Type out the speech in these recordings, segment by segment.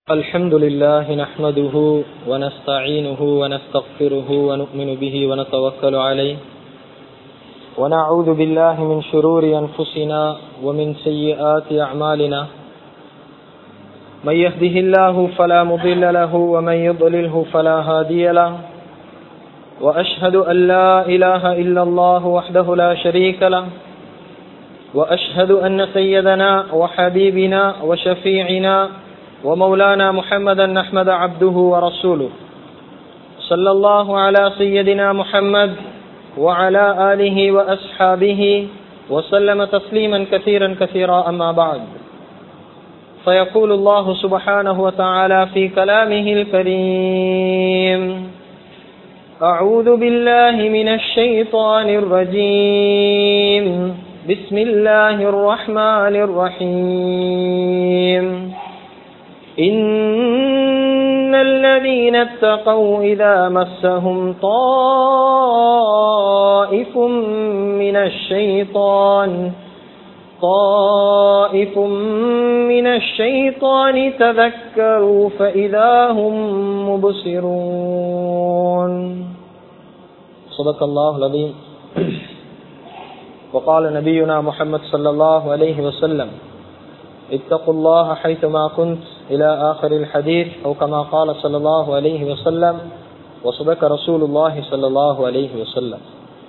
الحمد لله نحمده ونستعينه ونستغفره ونؤمن به ونتوكل عليه ونعوذ بالله من شرور أنفسنا ومن سيئات أعمالنا من يهده الله فلا مضل له ومن يضلله فلا هادي له وأشهد أن لا إله إلا الله وحده لا شريك له وأشهد أن سيدنا وحبيبنا وشفيعنا ومولانا محمدا أحمد عبده ورسوله صلى الله على سيدنا محمد وعلى آله وأصحابه وسلم تسليما كثيرا كثيرا أما بعد فيقول الله سبحانه وتعالى في كلامه الكريم أعوذ بالله من الشيطان الرجيم بسم الله الرحمن الرحيم إن الذين اتقوا إذا مسهم طائف من الشيطان طائف من الشيطان تذكروا فإذا هم مبصرون صدق الله العظيم وقال نبينا محمد صلى الله عليه وسلم اتقوا الله حيثما كنت إلى آخر الحديث أو كما قال صلى الله عليه وسلم وصدق رسول الله صلى الله عليه وسلم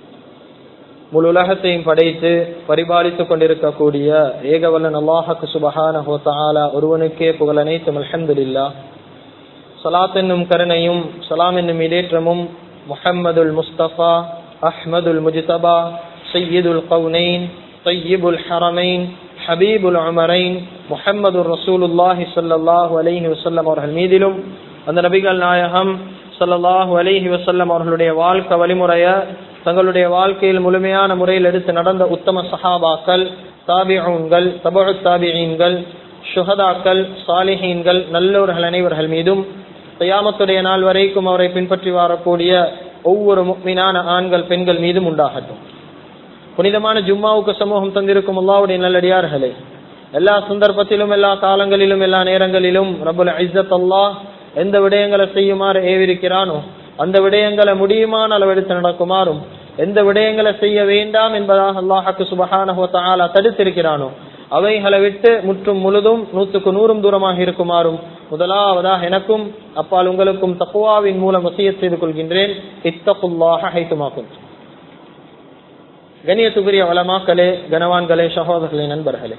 முழு உலகத்தையும் படைத்து பரிபாலித்துக் கொண்டிருக்கக்கூடிய ஏகவல்லன் அல்லாஹக்கு சுபஹான ஹோத்தாலா ஒருவனுக்கே புகழ் அனைத்தும் அலமதுல்லா சலாத் என்னும் கருணையும் சலாம் என்னும் இடேற்றமும் முஹம்மதுல் முஸ்தபா அஹ்மதுல் முஜிதபா சையீதுல் கவுனைன் طيبுல் ஹரமைன் ஹபீபுல் அமரைன் முஹம்மது ரசூலுல்லாஹி சல்லாஹூ அலஹி வசல்லம் அவர்கள் மீதிலும் அந்த நபிகள் நாயகம் சல்லாஹூ அலஹி வசல்லம் அவர்களுடைய வாழ்க்கை வழிமுறைய தங்களுடைய வாழ்க்கையில் முழுமையான முறையில் எடுத்து நடந்த உத்தம சஹாபாக்கள் தாபிகள் தபு தாபியீன்கள் சுஹதாக்கள் சாலிஹீன்கள் நல்லவர்கள் அனைவர்கள் மீதும் தயாமத்துடைய நாள் வரைக்கும் அவரை பின்பற்றி வரக்கூடிய ஒவ்வொரு மீனான ஆண்கள் பெண்கள் மீதும் உண்டாகட்டும் புனிதமான ஜும்மாவுக்கு சமூகம் தந்திருக்கும் அல்லாவுடைய நல்லடியார்களே எல்லா சந்தர்ப்பத்திலும் எல்லா காலங்களிலும் எல்லா நேரங்களிலும் ரபுல் ஐசத் அல்லாஹ் எந்த விடயங்களை செய்யுமாறு ஏவிருக்கிறானோ அந்த விடயங்களை முடியுமான அளவெடுத்து நடக்குமாறும் எந்த விடயங்களை செய்ய வேண்டாம் என்பதாக அல்லாஹாக்கு சுபஹான தடுத்திருக்கிறானோ அவைகளை விட்டு முற்றும் முழுதும் நூற்றுக்கு நூறும் தூரமாக இருக்குமாறும் முதலாவதாக எனக்கும் அப்பால் உங்களுக்கும் தப்புவாவின் மூலம் வசிய செய்து கொள்கின்றேன் இத்தகுல்லாக ஹைத்துமாக்கும் கணியத்துக்குரிய வளமாக்களே கனவான்களே சகோதரர்களே நண்பர்களே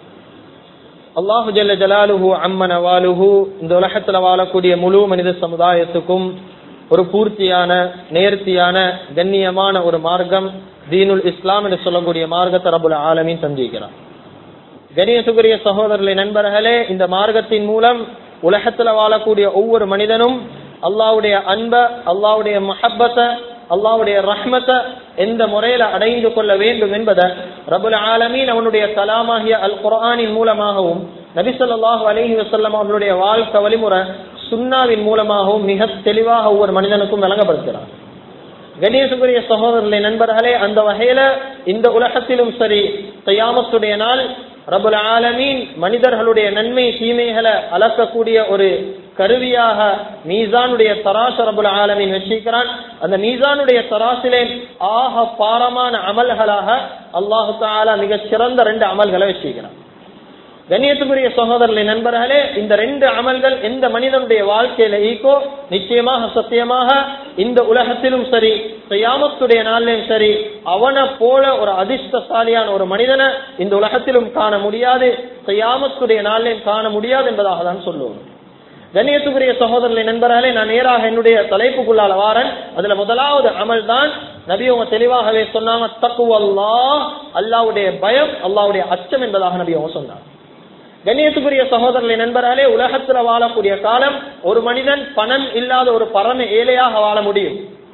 அல்லாஹு ஜல்ல ஜலாலுஹு அம்மன வாலுஹு இந்த உலகத்துல வாழக்கூடிய முழு மனித சமுதாயத்துக்கும் ஒரு பூர்த்தியான நேர்த்தியான கண்ணியமான ஒரு மார்க்கம் தீனுல் இஸ்லாம் என்று சொல்லக்கூடிய மார்க்கத்தை ரபுல் ஆலமின் சந்திக்கிறார் கணியத்துக்குரிய சகோதரர்களே நண்பர்களே இந்த மார்க்கத்தின் மூலம் உலகத்துல வாழக்கூடிய ஒவ்வொரு மனிதனும் அல்லாவுடைய அன்ப அல்லாவுடைய மஹப்பத்தை அல்லாவுடைய ரஹ்மத்தை எந்த முறையில அடைந்து கொள்ள வேண்டும் என்பதை ரபுல் ஆலமீன் அவனுடைய கலாமாகிய அல் குரானின் மூலமாகவும் நபிசல்லாஹு அலஹி வசல்லம் அவர்களுடைய வாழ்க்கை வழிமுறை சுன்னாவின் மூலமாகவும் மிக தெளிவாக ஒவ்வொரு மனிதனுக்கும் விளங்கப்படுத்துகிறார் கணேசுக்குரிய சகோதரர்களே நண்பர்களே அந்த வகையில இந்த உலகத்திலும் சரி தையாமத்துடைய நாள் ரபுல் ஆலமீன் மனிதர்களுடைய நன்மை தீமைகளை அளக்கக்கூடிய ஒரு கருவியாக மீசானுடைய தராச ரபுல் ஆலமீன் வச்சிருக்கிறான் அந்த மீசானுடைய தராசிலே ஆக பாரமான அமல்களாக அல்லாஹு தாலா மிகச் சிறந்த ரெண்டு அமல்களை வச்சிருக்கிறான் கண்ணியத்துக்குரிய சகோதரர்களை நண்பர்களே இந்த ரெண்டு அமல்கள் எந்த மனிதனுடைய வாழ்க்கையில ஈக்கோ நிச்சயமாக சத்தியமாக இந்த உலகத்திலும் சரி செய்யாமத்துடைய நாளிலும் சரி அவனை போல ஒரு அதிர்ஷ்டசாலியான ஒரு மனிதனை இந்த உலகத்திலும் காண முடியாது செய்யாமத்துடைய நாளிலும் காண முடியாது என்பதாக தான் சொல்லுவோம் கண்ணியத்துக்குரிய சகோதரர்களை நண்பர்களே நான் நேராக என்னுடைய தலைப்புக்குள்ளால வாரன் அதுல முதலாவது அமல் தான் நபி அவங்க தெளிவாகவே சொன்னாங்க தக்கு அல்லா அல்லாவுடைய பயம் அல்லாவுடைய அச்சம் என்பதாக நபி அவங்க சொன்னாங்க கண்ணியத்துக்குரிய சகோதரர்களை நண்பர்களே உலகத்துல வாழக்கூடிய காலம் ஒரு மனிதன் பணம் இல்லாத ஒரு பரம ஏழையாக வாழ முடியும்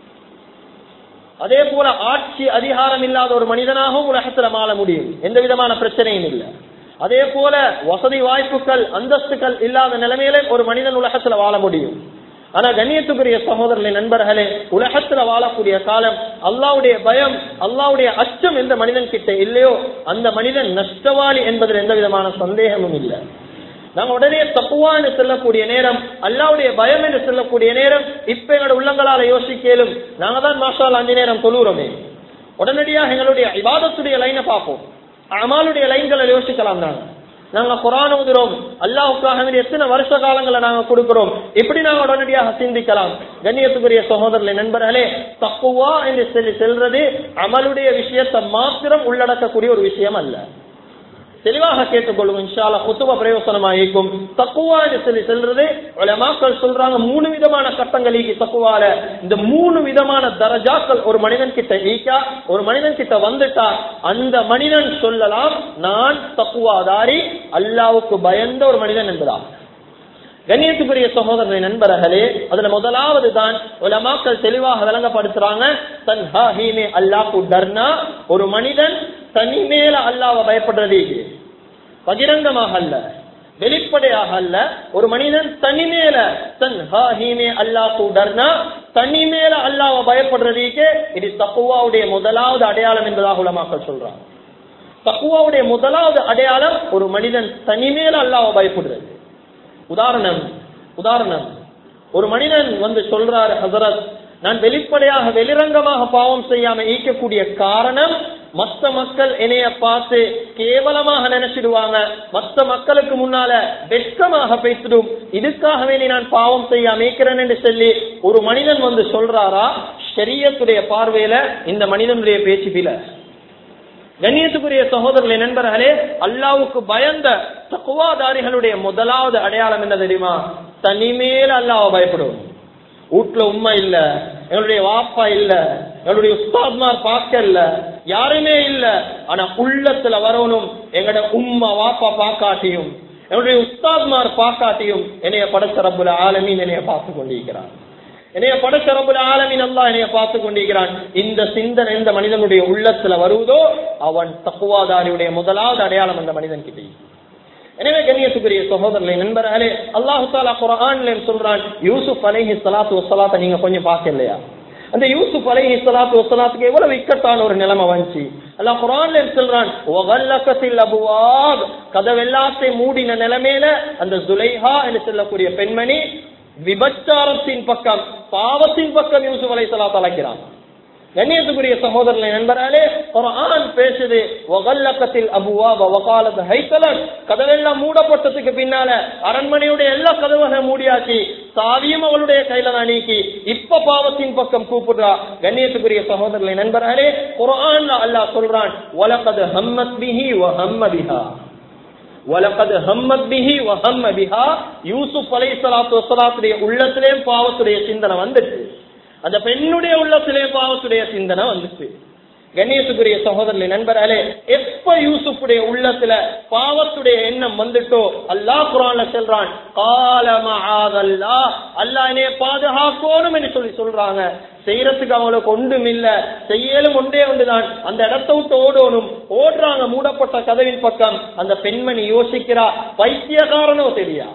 அதே போல ஆட்சி அதிகாரம் இல்லாத ஒரு மனிதனாகவும் உலகத்துல வாழ முடியும் எந்த விதமான பிரச்சனையும் இல்லை அதே போல வசதி வாய்ப்புகள் அந்தஸ்துகள் இல்லாத நிலைமையில ஒரு மனிதன் உலகத்துல வாழ முடியும் ஆனா கண்ணியத்துக்குரிய சகோதரர்களை நண்பர்களே உலகத்துல வாழக்கூடிய காலம் அல்லாவுடைய பயம் அல்லாவுடைய அச்சம் எந்த மனிதன் கிட்ட இல்லையோ அந்த மனிதன் நஷ்டவாளி என்பதில் எந்த விதமான சந்தேகமும் இல்லை நாங்க உடனே தப்புவான்னு சொல்லக்கூடிய நேரம் அல்லாவுடைய பயம் என்று சொல்லக்கூடிய நேரம் இப்ப எங்களோட உள்ளங்களால யோசிக்கலும் நாங்க தான் மாஷால் அஞ்சு நேரம் தொழுகிறோமே உடனடியாக எங்களுடைய இவாதத்துடைய லைனை பார்ப்போம் அமாலுடைய லைன்களை யோசிக்கலாம் நாங்க நாங்க குரான் ஓதுறோம் அல்லாவுக்காக வேண்டிய எத்தனை வருஷ காலங்களை நாங்க கொடுக்கிறோம் இப்படி நாங்க உடனடியாக சிந்திக்கலாம் கண்ணியத்துக்குரிய சகோதரர்களே நண்பர்களே தப்புவா என்று சொல்லி செல்றது அமலுடைய விஷயத்தை மாத்திரம் உள்ளடக்கக்கூடிய ஒரு விஷயம் அல்ல தெளிவாக கேட்டுக்கொள்ளும் இன்ஷால்லா குத்துவ பிரயோசனமா இருக்கும் தக்குவா என்று சொல்லி செல்றது மக்கள் சொல்றாங்க மூணு விதமான கட்டங்கள் ஈக்கி தக்குவால இந்த மூணு விதமான தரஜாக்கள் ஒரு மனிதன் கிட்ட ஈக்கா ஒரு மனிதன் கிட்ட வந்துட்டா அந்த மனிதன் சொல்லலாம் நான் தக்குவாதாரி அல்லாவுக்கு பயந்த ஒரு மனிதன் என்பதா கண்ணியத்துக்குரிய சகோதரனை நண்பர்களே அதுல முதலாவது தான் உலமாக்கள் தெளிவாக விளங்கப்படுத்துறாங்க தன் ஹீமே அல்லாஹு டர்னா ஒரு மனிதன் தனி மேல அல்லாவை பயப்படுறது பகிரங்கமாக அல்ல வெளிப்படையாக அல்ல ஒரு மனிதன் தனி மேல தன் ஹீமே அல்லாஹு டர்னா தனி மேல அல்லாவை பயப்படுறதுக்கு இது தக்குவாவுடைய முதலாவது அடையாளம் என்பதாக உலமாக்கள் சொல்றாங்க தக்குவாவுடைய முதலாவது அடையாளம் ஒரு மனிதன் தனிமேல அல்லாவை பயப்படுறது உதாரணம் உதாரணம் ஒரு மனிதன் வந்து சொல்றாரு ஹசரத் நான் வெளிப்படையாக வெளிரங்கமாக பாவம் செய்யாம ஈக்கக்கூடிய காரணம் மற்ற மக்கள் என்னைய பார்த்து கேவலமாக நினைச்சிடுவாங்க மற்ற மக்களுக்கு முன்னால வெட்கமாக பேசிடும் இதுக்காகவே நீ நான் பாவம் செய்யாம ஈக்கிறேன் என்று சொல்லி ஒரு மனிதன் வந்து சொல்றாரா ஷரியத்துடைய பார்வையில இந்த மனிதனுடைய பேச்சு பில கண்ணியத்துக்குரிய சகோதரர்களே நண்பர்களே அல்லாவுக்கு பயந்த தக்குவாதாரிகளுடைய முதலாவது அடையாளம் என்ன தெரியுமா தனிமேல அல்லாவை பயப்படுவோம் வீட்டுல உண்மை இல்ல எங்களுடைய வாப்பா இல்ல எங்களுடைய உஸ்தாத்மார் பார்க்க இல்ல யாருமே இல்ல ஆனா உள்ளத்துல வரணும் எங்கட உம்மா வாப்பா பாக்காட்டியும் என்னுடைய உஸ்தாத்மார் பாக்காட்டியும் என்னைய படைச்ச ரப்புல ஆலமீன் என்னைய பார்த்து கொண்டிருக்கிறார் என்னைய படைச்ச ரப்புல ஆலமீன் அல்லா என்னைய பார்த்து கொண்டிருக்கிறான் இந்த சிந்தனை எந்த மனிதனுடைய உள்ளத்துல வருவதோ அவன் தக்குவாதாரியுடைய முதலாவது அடையாளம் அந்த மனிதன் கிட்டே எனவே கண்ணியத்துக்குரிய சகோதரர்களை நண்பர்களே அல்லாஹு தாலா குரான்ல சொல்றான் யூசுப் அலைஹி ஸலாத்து வஸ்ஸலாத்தை நீங்க கொஞ்சம் பார்க்கலையா அந்த யூசுப் அலைஹி ஸலாத்து வஸ்ஸலாத்துக்கு எவ்வளவு இக்கட்டான ஒரு நிலைமை வந்துச்சு அல்லாஹ் குரான்ல சொல்றான் வகல்லகத்தில் அபுவாப் கதவெல்லாத்தையும் மூடின நிலைமையில அந்த ஜுலைஹா என்று சொல்லக்கூடிய பெண்மணி விபச்சாரத்தின் பக்கம் பாவத்தின் பக்கம் யூசுப் அலை சலாத் அழைக்கிறான் கண்ணியத்துக்குரிய சகோதரனை நண்பராலே ஒரு ஆண் பேசுது வகல்லக்கத்தில் அபுவா வகாலத் ஹைத்தலன் கதவெல்லாம் மூடப்பட்டதுக்கு பின்னால அரண்மனையுடைய எல்லா கதவுகளும் மூடியாச்சு சாவியும் அவளுடைய கையில தான் நீக்கி இப்ப பாவத்தின் பக்கம் கூப்பிடுறா கண்ணியத்துக்குரிய சகோதரனை நண்பராலே குரான்ல அல்லாஹ் சொல்றான் வலகது ஹம்மத் பிஹி வ ஹம்ம பிஹா வலகது ஹம்மத் பிஹி வ ஹம்ம பிஹா யூசுப் அலைஹிஸ்ஸலாத்து வஸ்ஸலாத்துடைய உள்ளத்திலே பாவத்துடைய சிந்தனை வந்துச்சு அந்த பெண்ணுடைய உள்ளத்திலே பாவத்துடைய சிந்தனை வந்துச்சு கணேசுக்குரிய சகோதரர்களே நண்பர்களே எப்ப யூசுஃபுடைய உள்ளத்துல பாவத்துடைய எண்ணம் வந்துட்டோ அல்லாஹ் குரான்ல சொல்றான் காலமஹாதல்லா அல்லாஹ் என்னைய பாதுகாக்கணும் என்று சொல்லி சொல்றாங்க செய்யறதுக்கு அவங்களுக்கு ஒன்றும் இல்ல செய்யலும் ஒன்றே ஒன்றுதான் அந்த இடத்த விட்டு ஓடணும் ஓடுறாங்க மூடப்பட்ட கதவின் பக்கம் அந்த பெண்மணி யோசிக்கிறா பைத்தியக்காரனோ தெரியா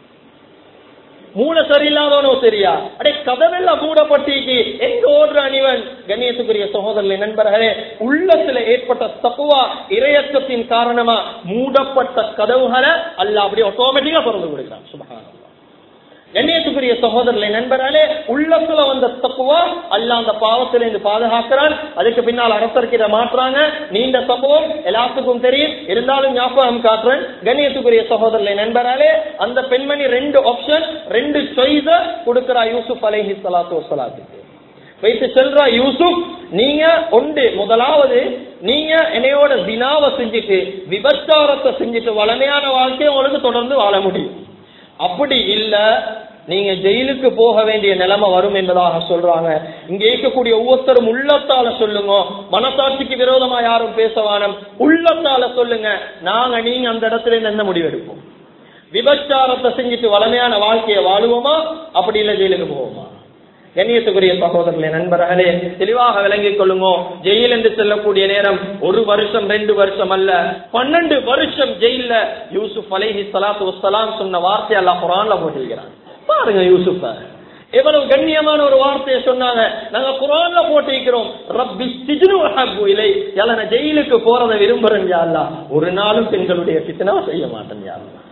மூல சரியில்லாதவனோ சரியா அடே கதவெல்லாம் மூடப்பட்டிக்கு எங்க ஓடுறான் இவன் கண்ணியத்துக்குரிய சகோதரர்களே நண்பர்களே உள்ளத்துல ஏற்பட்ட தப்புவா இரையக்கத்தின் காரணமா மூடப்பட்ட கதவுகளை அல்ல அப்படியே ஆட்டோமேட்டிக்கா திறந்து கொடுக்கிறான் சுபகானம் கண்ணியத்துக்குரிய சகோதரர்களை நண்பராலே உள்ளத்துல வந்த தப்புவா அல்ல அந்த பாவத்தில இருந்து பாதுகாக்கிறான் அதுக்கு பின்னால் அரசர்கிட்ட மாற்றுறாங்க நீண்ட சம்பவம் எல்லாத்துக்கும் தெரியும் இருந்தாலும் ஞாபகம் காட்டுறேன் கண்ணியத்துக்குரிய சகோதரர்களை நண்பராலே அந்த பெண்மணி ரெண்டு ஆப்ஷன் ரெண்டு சாய்ஸ கொடுக்கிறா யூசுப் அலைஹி சலாத்து வசலாத்துக்கு வைத்து செல்றா யூசுப் நீங்க ஒன்று முதலாவது நீங்க என்னையோட தினாவை செஞ்சுட்டு விபச்சாரத்தை செஞ்சுட்டு வளமையான வாழ்க்கையை உங்களுக்கு தொடர்ந்து வாழ முடியும் அப்படி இல்ல நீங்க ஜெயிலுக்கு போக வேண்டிய நிலைமை வரும் என்பதாக சொல்றாங்க இங்க இருக்கக்கூடிய ஒவ்வொருத்தரும் உள்ளத்தால சொல்லுங்க மனசாட்சிக்கு விரோதமா யாரும் பேசவானம் உள்ளத்தால சொல்லுங்க நாங்க நீங்க அந்த இடத்துல இருந்து என்ன முடிவெடுப்போம் விபச்சாரத்தை செஞ்சுட்டு வளமையான வாழ்க்கையை வாழுவோமா அப்படி இல்ல ஜெயிலுக்கு போவோமா கண்ணியத்துக்குரிய சகோதரர்களே நண்பர்களே தெளிவாக விளங்கிக் கொள்ளுங்க ஜெயில் என்று செல்லக்கூடிய நேரம் ஒரு வருஷம் ரெண்டு வருஷம் அல்ல பன்னெண்டு வருஷம் ஜெயில யூசுப் அலைஹி சலாத்து வசலாம் சொன்ன வார்த்தை அல்ல குரான்ல போட்டிருக்கிறான் பாருங்க யூசுப்ப எவ்வளவு கண்ணியமான ஒரு வார்த்தையை சொன்னாங்க நாங்க குரான்ல போட்டிருக்கிறோம் ரப்பி சிஜ்னு அஹப்பு இலை யால நான் ஜெயிலுக்கு போறதை விரும்புறேன் யா அல்லாஹ் ஒரு நாளும் பெண்களுடைய பித்தனா செய்ய மாட்டேன் யா அல்லாஹ்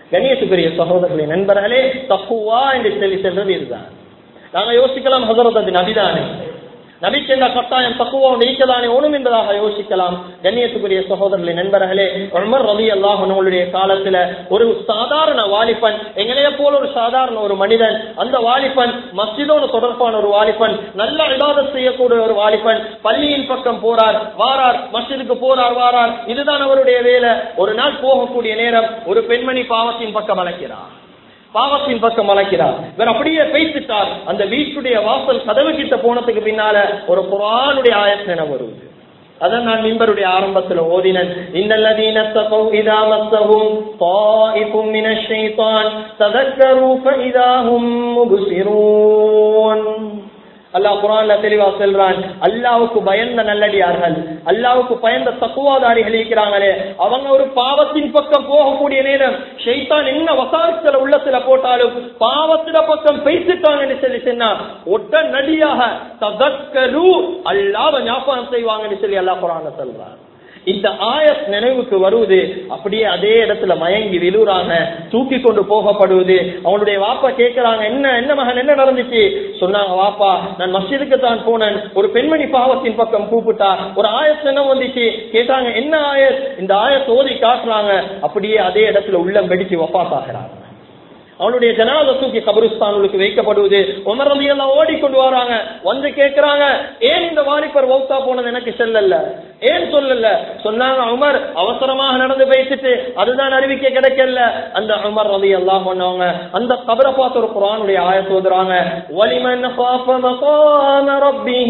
கண்ணியத்துக்குரிய சகோதரர்களே நண்பர்களே தப்புவா என்று சொல்லி செல்றது இதுதான் நாங்க யோசிக்கலாம் ஹசரத் அது நபிதானே நபிக்கு என்ற கட்டாயம் தக்குவோ நீக்கதானே ஒண்ணும் என்பதாக யோசிக்கலாம் கண்ணியத்துக்குரிய சகோதரர்களே நண்பர்களே உமர் ரவி அல்லாஹ் உங்களுடைய காலத்துல ஒரு சாதாரண வாலிபன் எங்களைய போல ஒரு சாதாரண ஒரு மனிதன் அந்த வாலிபன் மஸ்ஜிதோடு தொடர்பான ஒரு வாலிபன் நல்ல இபாதத் செய்யக்கூடிய ஒரு வாலிபன் பள்ளியின் பக்கம் போறார் வாரார் மஸ்ஜிதுக்கு போறார் வாரார் இதுதான் அவருடைய வேலை ஒரு நாள் போகக்கூடிய நேரம் ஒரு பெண்மணி பாவத்தின் பக்கம் அழைக்கிறார் பாவத்தின் பக்கம் அழைக்கிறார் இவர் அப்படியே பேசிட்டார் அந்த வீட்டுடைய வாசல் கதவு கிட்ட போனதுக்கு பின்னால ஒரு குரானுடைய ஆயத் நினைவு வருவது அதான் நான் மின்பருடைய ஆரம்பத்துல ஓதினன் இன்னல்லதீன தகௌ இதா மஸ்ஸஹும் தாயிஃபும் மினஷ் ஷைத்தான் ததக்கரு ஃபஇதா ஹும் முப்சிரூன் அல்லாஹ் குரான்ல தெளிவா சொல்றான் அல்லாவுக்கு பயந்த நல்லடியார்கள் அல்லாவுக்கு பயந்த தக்குவாதாரிகள் இருக்கிறாங்களே அவங்க ஒரு பாவத்தின் பக்கம் போகக்கூடிய நேரம் ஷைத்தான் என்ன வசாரத்துல உள்ளத்துல போட்டாலும் பாவத்தில பக்கம் பேசிட்டாங்கன்னு சொல்லி சொன்னா உடனடியாக ததக்கரு அல்லாவ ஞாபகம் செய்வாங்கன்னு சொல்லி அல்லாஹ் குரான்ல சொல்றான் இந்த ஆயத் நினைவுக்கு வருவது அப்படியே அதே இடத்துல மயங்கி விழுறாங்க தூக்கி கொண்டு போகப்படுவது அவனுடைய வாப்பா கேட்கிறாங்க என்ன என்ன மகன் என்ன நடந்துச்சு சொன்னாங்க வாப்பா நான் மஸ்ஜிதுக்கு தான் போனேன் ஒரு பெண்மணி பாவத்தின் பக்கம் கூப்பிட்டா ஒரு ஆயத் என்ன வந்துச்சு கேட்டாங்க என்ன ஆயத் இந்த ஆயத் ஓதி காட்டுறாங்க அப்படியே அதே இடத்துல உள்ளம் வெடிச்சு வப்பாத்தாகிறாங்க அவனுடைய ஜனாத தூக்கி கபருஸ்தானுக்கு வைக்கப்படுவது உமர் ரவி எல்லாம் ஓடிக்கொண்டு வராங்க வந்து கேட்கிறாங்க ஏன் இந்த வாலிபர் வௌத்தா போனது எனக்கு செல்லல ஏன் சொல்லல சொன்னாங்க உமர் அவசரமாக நடந்து பேசிட்டு அதுதான் அறிவிக்க கிடைக்கல அந்த உமர் ரவி எல்லாம் பண்ணவங்க அந்த கபரை பார்த்து ஒரு குரானுடைய ஆயத்து ஓதுறாங்க வலிமன் خاف مقام ربه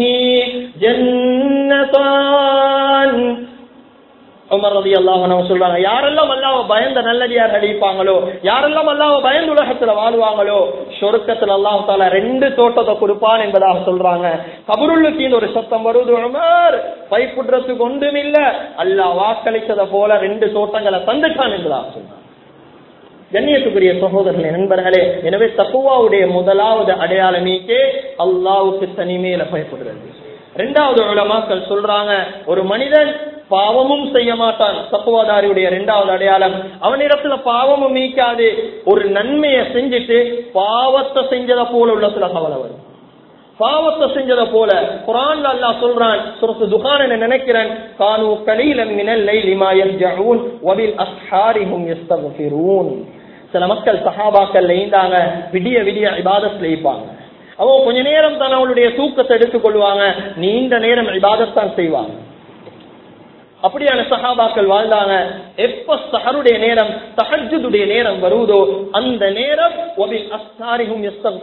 جنتان உமர் ரதி அல்லாஹ் சொல்றாங்க யாரெல்லாம் அல்லாஹ் பயந்த நல்லடியார் அடிப்பாங்களோ யாரெல்லாம் அல்லாஹ் பயந்த உலகத்துல வாழ்வாங்களோ சொருக்கத்துல அல்லாஹ் தால ரெண்டு தோட்டத்தை கொடுப்பான் என்பதாக சொல்றாங்க கபருள்ளுக்கு ஒரு சத்தம் வருது உமர் பைப்புடுறதுக்கு ஒன்றும் இல்ல அல்லாஹ் வாக்களித்ததை போல ரெண்டு தோட்டங்களை தந்துட்டான் என்பதாக சொல்றாங்க கண்ணியத்துக்குரிய சகோதரர்களே நண்பர்களே எனவே தக்குவாவுடைய முதலாவது அடையாளமேக்கே அல்லாவுக்கு தனிமையில பயப்படுறது ரெண்டாவது உலமாக்கள் சொல்றாங்க ஒரு மனிதன் பாவமும் செய்ய மாட்டான் தப்புவாதாரியுடைய இரண்டாவது அடையாளம் அவனிடத்துல பாவமும் நீக்காது ஒரு நன்மையை செஞ்சுட்டு பாவத்தை செஞ்சதை போல உள்ள சில கவலை வரும் பாவத்தை செஞ்சத போல குரான் அல்லாஹ் சொல்றான் சுரத்து துகான் நினைக்கிறேன் கானு கலீலம் மினல் லைலி மா யர்ஜஊன் வபில் அஸ்ஹாரிஹும் யஸ்தக்ஃபிரூன் சில மக்கள் சஹாபாக்கள் லேந்தாங்க விடிய விடிய இபாதத் லேய்ப்பாங்க அவங்க கொஞ்ச நேரம் தான் அவளுடைய தூக்கத்தை எடுத்துக் கொள்வாங்க நீண்ட நேரம் இபாதத்தான் செய்வாங்க அப்படியான சஹாபாக்கள் வாழ்ந்தாங்க எப்ப சஹருடைய நேரம் தஹஜுடைய நேரம் வருவதோ அந்த நேரம் அஸ்தாரிகும்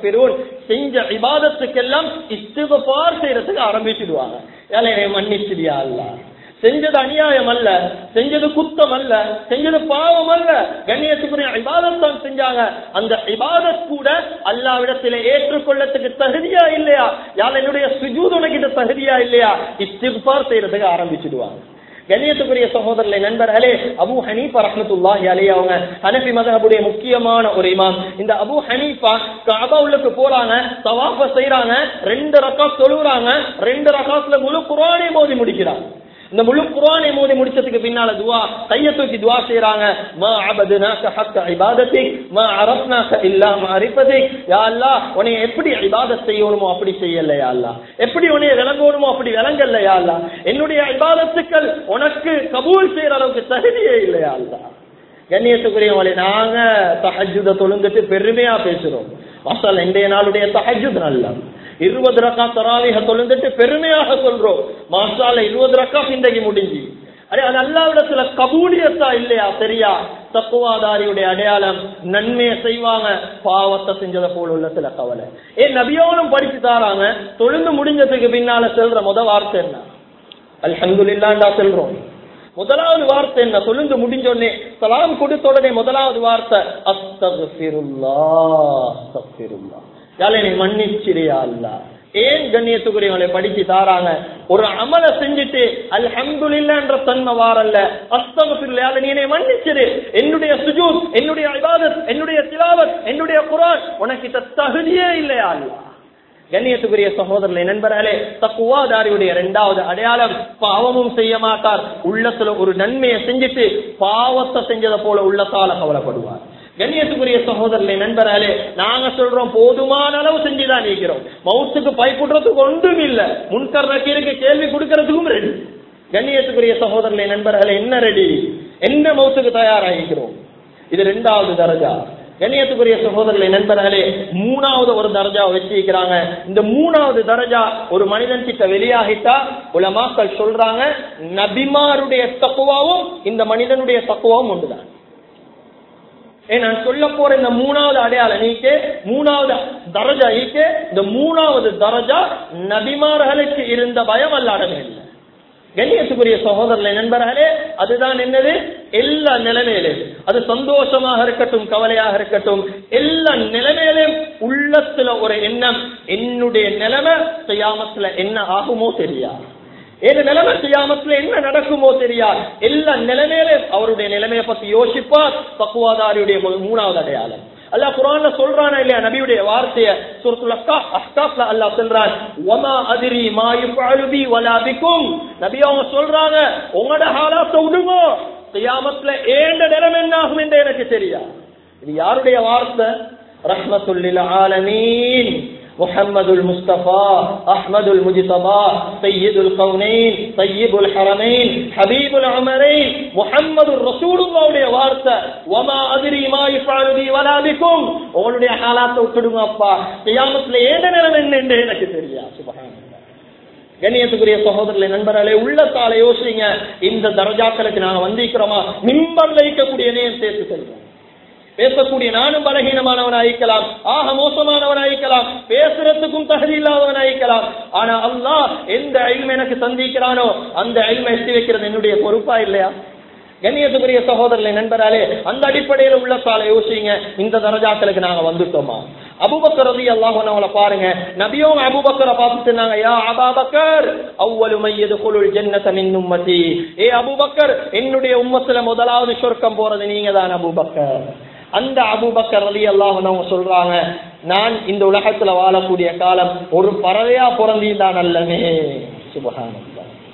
செஞ்ச இபாதத்துக்கெல்லாம் இஸ்திகபார் செய்யறதுக்கு ஆரம்பிச்சிடுவாங்க ஏழையை மன்னிச்சிடியா அல்ல செஞ்சது அநியாயம் அல்ல செஞ்சது குத்தம் அல்ல செஞ்சது பாவம் அல்ல கண்ணியத்துக்குரிய இபாதத் தான் செஞ்சாங்க அந்த இபாதத் கூட அல்லாவிடத்திலே ஏற்றுக்கொள்ளத்துக்கு தகுதியா இல்லையா யார் என்னுடைய சுஜூத் உனக்கிட்ட தகுதியா இல்லையா இஸ்திஃபார் செய்யறதுக்கு ஆரம்பிச்சிடுவாங்க கண்ணியத்துக்குரிய சகோதரர்களை நண்பர்களே அபு ஹனீஃபா ரஹமத்துல்லாஹி அலி அவங்க ஹனஃபி மதஹபுடைய முக்கியமான ஒரு இமாம் இந்த அபு ஹனீஃபா காபா உள்ளுக்கு போறாங்க தவாஃப செய்யறாங்க ரெண்டு ரக்காத் தொழுகிறாங்க ரெண்டு ரக்காத்துல முழு குரானே மோதி முடிக்கிறாங்க இந்த முழு குரானை மோதி முடிச்சதுக்கு பின்னால துவா கைய தூக்கி துவா செய்யறாங்க மா அபதுனாக ஹக்க இபாதத்திக் மா அரப்னாக இல்லா மாரிப்பதிக் யா அல்லாஹ் உன்னை எப்படி இபாதத் செய்யணுமோ அப்படி செய்யல யா அல்லாஹ் எப்படி உன்னை விளங்கணுமோ அப்படி விளங்கல யா அல்லாஹ் என்னுடைய இபாதத்துக்கள் உனக்கு கபூல் செய்யற அளவுக்கு தகுதியே இல்லையா அல்லாஹ் கண்ணியத்துக்குரியவங்களே நாங்க தஹஜுத தொழுந்துட்டு பெருமையா பேசுறோம் மசால் இன்றைய நாளுடைய தஹஜுத் நல்லா இருபது ரக்கா தராவிக தொழுந்துட்டு பெருமையாக சொல்றோம் மாசால இருபது ரக்கா இன்றைக்கு முடிஞ்சு அரே அது அல்லாவிடத்துல கபூலியத்தா இல்லையா சரியா தக்குவாதாரியுடைய அடையாளம் நன்மையை செய்வாங்க பாவத்தை செஞ்சதை போல உள்ள சில கவலை ஏன் நபியோனும் படிச்சு தாராங்க தொழுந்து முடிஞ்சதுக்கு பின்னால செல்ற முத வார்த்தை என்ன அல்ஹம்துலில்லாண்டா செல்றோம் முதலாவது வார்த்தை என்ன சொல்லுங்க முடிஞ்ச உடனே சலாம் கொடுத்த உடனே முதலாவது வார்த்தை அஸ்தகுல்லா அஸ்தகுல்லா யாழை நீ மன்னிச்சிரியா அல்ல ஏன் கண்ணியத்துக்குரியவங்களை படிச்சு தாராங்க ஒரு அமலை செஞ்சுட்டு அல்ஹம்துலில்லான்ற தன்மை வாரல்ல அஸ்தகுல்லா நீ என்னை மன்னிச்சிரு என்னுடைய சுஜூத் என்னுடைய இபாதத் என்னுடைய திலாவத் என்னுடைய குரான் உனக்கு தகுதியே இல்லையா அல்லா கண்ணியத்துக்குரிய சகோதரர்களை நண்பர்களே தக்குவாதாரியுடைய இரண்டாவது அடையாளம் பாவமும் செய்ய மாட்டார் உள்ளத்துல ஒரு நன்மையை செஞ்சுட்டு பாவத்தை செஞ்சதை போல உள்ளத்தால கவலைப்படுவார் கண்ணியத்துக்குரிய சகோதரர்களே நண்பர்களே நாங்க சொல்றோம் போதுமான அளவு செஞ்சுதான் இருக்கிறோம் மவுத்துக்கு பைப்புடுறதுக்கு ஒன்றும் இல்ல முன்கர் நக்கீருக்கு கேள்வி கொடுக்கறதுக்கும் ரெடி கண்ணியத்துக்குரிய சகோதரர்களே நண்பர்களே என்ன ரெடி என்ன மவுத்துக்கு தயாராகிக்கிறோம் இது ரெண்டாவது தரஜா கண்ணியத்துக்குரிய சகோதரர்களே நண்பர்களே மூணாவது ஒரு தரஜா வச்சிருக்கிறாங்க இந்த மூணாவது தரஜா ஒரு மனிதன் கிட்ட வெளியாகிட்டா உலமாக்கள் சொல்றாங்க நபிமாருடைய தக்குவாவும் இந்த மனிதனுடைய தக்குவாவும் ஒன்றுதான் ஏன் நான் சொல்ல போற இந்த மூணாவது அடையாளம் நீக்கே மூணாவது தரஜா ஈக்கே இந்த மூணாவது தரஜா நபிமார்களுக்கு இருந்த பயம் அல்லாடமே இல்லை கண்ணியத்துக்குரிய சகோதரர்களே நண்பர்களே அதுதான் என்னது எல்லா நிலைமையிலும் அது சந்தோஷமாக இருக்கட்டும் கவலையாக இருக்கட்டும் எல்லா நிலைமையிலும் உள்ளத்துல ஒரு எண்ணம் என்னுடைய நிலைமை செய்யாமத்துல என்ன ஆகுமோ தெரியாது ஏது நிலைமை செய்யாமத்துல என்ன நடக்குமோ தெரியாது எல்லா நிலைமையிலும் அவருடைய நிலைமையை பத்தி யோசிப்பார் தக்குவாதாரியுடைய மூணாவது அடையாளம் அல்லா குரான்ல சொல்றானா இல்லையா நபியுடைய வார்த்தைய சூரத்துல் அஹ்காஃப் அஹ்காஃப்ல அல்லாஹ் சொல்றான் வமா அதிரி மா யுஃஅலு பி வலா பிக்கும் நபி அவங்க சொல்றாங்க உங்களோட ஹாலாத்த விடுங்க கியாமத்துல ஏண்ட நிலைமை என்ன ஆகும் என்று எனக்கு தெரியா இது யாருடைய வார்த்தை ரஹ்மத்துல்லில் ஆலமீன் محمد المصطفى احمد المجتبى سيد القونين طيب الحرمين حبيب العمرين محمد رسول الله வார்த்தை وما ادري ما يفعل بي ولا بكم உங்களுடைய ஹாலாத்தை விட்டுடுங்க அப்பா கியாமத்துல ஏண்ட நிலைமை என்ன என்று எனக்கு தெரியா சுபஹானல்லாஹ் கண்ணியத்துக்குரிய சகோதரர்களை நண்பர்களே உள்ளத்தால யோசிங்க இந்த தரஜாக்களுக்கு நாங்க வந்திருக்கிறோமா மிம்பர்ல இருக்கக்கூடிய நேரம் சேர்த்து செல்வோம் பேசக்கூடிய நானும் பலகீனமானவன் ஆயிக்கலாம் ஆக மோசமானவன் ஆயிக்கலாம் பேசுறதுக்கும் தகுதி இல்லாதவன் ஆயிக்கலாம் ஆனா அல்லாஹ் எந்த அழிமை எனக்கு சந்திக்கிறானோ அந்த அழிமை எட்டி வைக்கிறது என்னுடைய பொறுப்பா இல்லையா கண்ணியத்துக்குரிய சகோதரர்களை நண்பராலே அந்த அடிப்படையில் உள்ள சாலை யோசிங்க இந்த தரஜாக்களுக்கு நாங்க வந்துட்டோமா அபுபக்கர் ரதி அல்லாஹ் அவங்கள பாருங்க நபியும் அபுபக்கரை பார்த்து சொன்னாங்க யா அபாபக்கர் அவ்வளவு மையது குழுல் ஜன்னத மின் உம்மதி ஏ அபுபக்கர் என்னுடைய உம்மத்துல முதலாவது சொர்க்கம் போறது நீங்க தான் அபுபக்கர் அந்த அபுபக்கர் அலி அல்லாஹ் அவங்க சொல்றாங்க நான் இந்த உலகத்துல வாழக்கூடிய காலம் ஒரு பறவையா பிறந்தீந்தான் அல்லவே சுபகானம்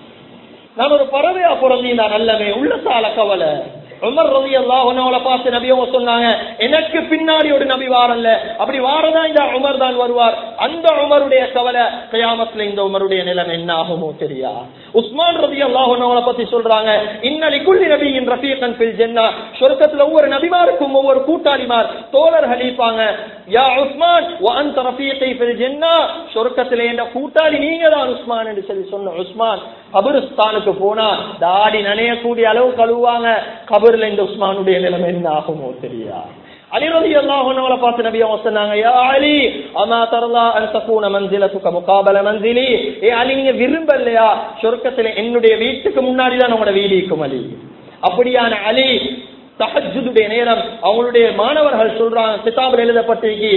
நான் ஒரு பறவையா பிறந்தீந்தான் அல்லவே உள்ளத்தால கவலை உமர் ரவி அல்லாஹ் பார்த்து நபி அவங்க சொன்னாங்க எனக்கு பின்னாடி ஒரு நபி வாரல்ல அப்படி வாரதான் இந்த உமர் தான் வருவார் அந்த உமருடைய கவலை கயாமத்துல இந்த உமருடைய நிலைமை என்ன ஆகுமோ தெரியா உஸ்மான் ரவி அல்லாஹ் பத்தி சொல்றாங்க இன்னலி குள்ளி நபியின் ரஃபீகன் பில் ஜென்னா சொர்க்கத்துல ஒவ்வொரு நபிமாருக்கும் ஒவ்வொரு கூட்டாளிமார் தோழர்கள் இருப்பாங்க யா உஸ்மான் அந்த ரஃபீகை பில் ஜென்னா சொர்க்கத்துல என்ற கூட்டாளி நீங்க தான் உஸ்மான் என்று சொல்லி சொன்ன உஸ்மான் கபருஸ்தானுக்கு போனா தாடி நனையக்கூடிய அளவு கழுவுவாங்க கபர்ல இந்த உஸ்மானுடைய நிலைமை என்ன ஆகுமோ தெரியா அலிரதி அல்லாஹ் பார்த்து நபி அவங்க சொன்னாங்க யா அலி அமா தரலா அன் தகூன மன்சிலத்துக்க முகாபல மன்சிலி ஏ அலி நீங்க விரும்பலையா சொர்க்கத்துல என்னுடைய வீட்டுக்கு முன்னாடி தான் உங்களோட வீடு இருக்கும் அலி அப்படியான அலி தஹஜுடைய நேரம் அவங்களுடைய மாணவர்கள் சொல்றாங்க கிதாபில் எழுதப்பட்டிருக்கு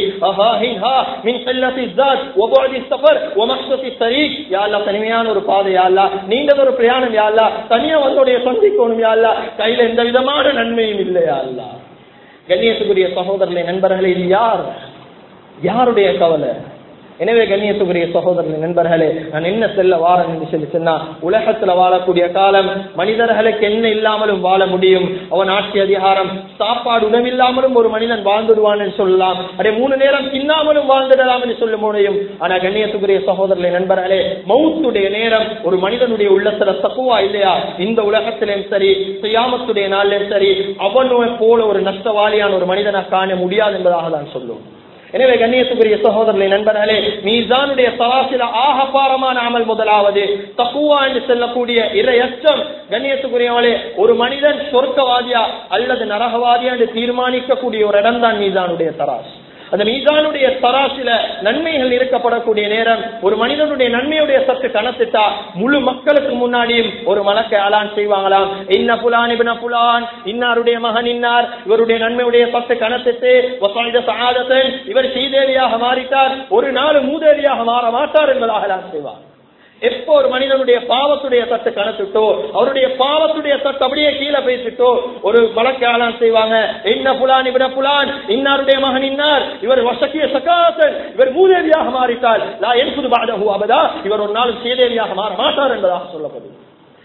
மின் ஸல்லத்தி ஸாத் வ புஅதி ஸஃபர் வ மஹ்சத்தி ஸரீக் யா அல்லாஹ் தனிமையான ஒரு பாதை யா அல்லாஹ் நீண்ட ஒரு பிரயாணம் யா அல்லாஹ் தனியா வந்தோடைய சந்திக்கணும் யா அல்லாஹ் கையில எந்த விதமான நன்மையும் இல்லை யா அல்லாஹ் கண்ணியத்துக்குரிய சகோதரர்களே நண்பர்களே இது யார் யாருடைய கவலை எனவே கண்ணியத்துக்குரிய சகோதரர்கள் நண்பர்களே நான் என்ன செல்ல வாரன் என்று சொல்லி சொன்னா உலகத்துல வாழக்கூடிய காலம் மனிதர்களுக்கு என்ன இல்லாமலும் வாழ முடியும் அவன் ஆட்சி அதிகாரம் சாப்பாடு உணவில்லாமலும் ஒரு மனிதன் வாழ்ந்துடுவான் சொல்லலாம் அதே மூணு நேரம் தின்னாமலும் வாழ்ந்துடலாம் என்று சொல்ல முடியும் ஆனா கண்ணியத்துக்குரிய சகோதரர்களை நண்பர்களே மௌத்துடைய நேரம் ஒரு மனிதனுடைய உள்ளத்துல தக்குவா இல்லையா இந்த உலகத்திலும் சரி சுயாமத்துடைய நாளிலும் சரி அவனை போல ஒரு நஷ்டவாளியான ஒரு மனிதனை காண முடியாது என்பதாக தான் சொல்லுவோம் எனவே கண்ணியத்துக்குரிய சகோதரர்களை நண்பர்களே மீசானுடைய சராசில ஆகப்பாரமான அமல் முதலாவது தக்குவா என்று செல்லக்கூடிய இரையச்சம் கண்ணியத்துக்குரியவளே ஒரு மனிதன் சொர்க்கவாதியா அல்லது நரகவாதியா என்று தீர்மானிக்கக்கூடிய ஒரு இடம் தான் மீசானுடைய தராசு அந்த மீசானுடைய தராசில நன்மைகள் இருக்கப்படக்கூடிய நேரம் ஒரு மனிதனுடைய நன்மையுடைய சத்து கணத்திட்டா முழு மக்களுக்கு முன்னாடியும் ஒரு மலக்கை அலான் செய்வாங்களாம் இன்ன புலான் இபின புலான் இன்னாருடைய மகன் இன்னார் இவருடைய நன்மையுடைய சத்து கணத்திட்டு சாதத்தன் இவர் ஸ்ரீதேவியாக மாறிட்டார் ஒரு நாள் மூதேவியாக மாற மாட்டார் என்பதாக அலான் செய்வார் எப்போ ஒரு மனிதனுடைய பாவத்துடைய சத்து கணத்துட்டோ அவருடைய பாவத்துடைய சத்து அப்படியே கீழே பேசிட்டோ ஒரு வழக்காளன் செய்வாங்க என்ன புலான் இவர புலான் இன்னாருடைய மகன் இன்னார் இவர் வசக்கிய சகாசன் இவர் மூதேவியாக மாறிட்டால் லா என்பது பாதகு அபதா இவர் ஒரு நாள் சீதேவியாக மாற மாட்டார் என்பதாக சொல்லப்படுது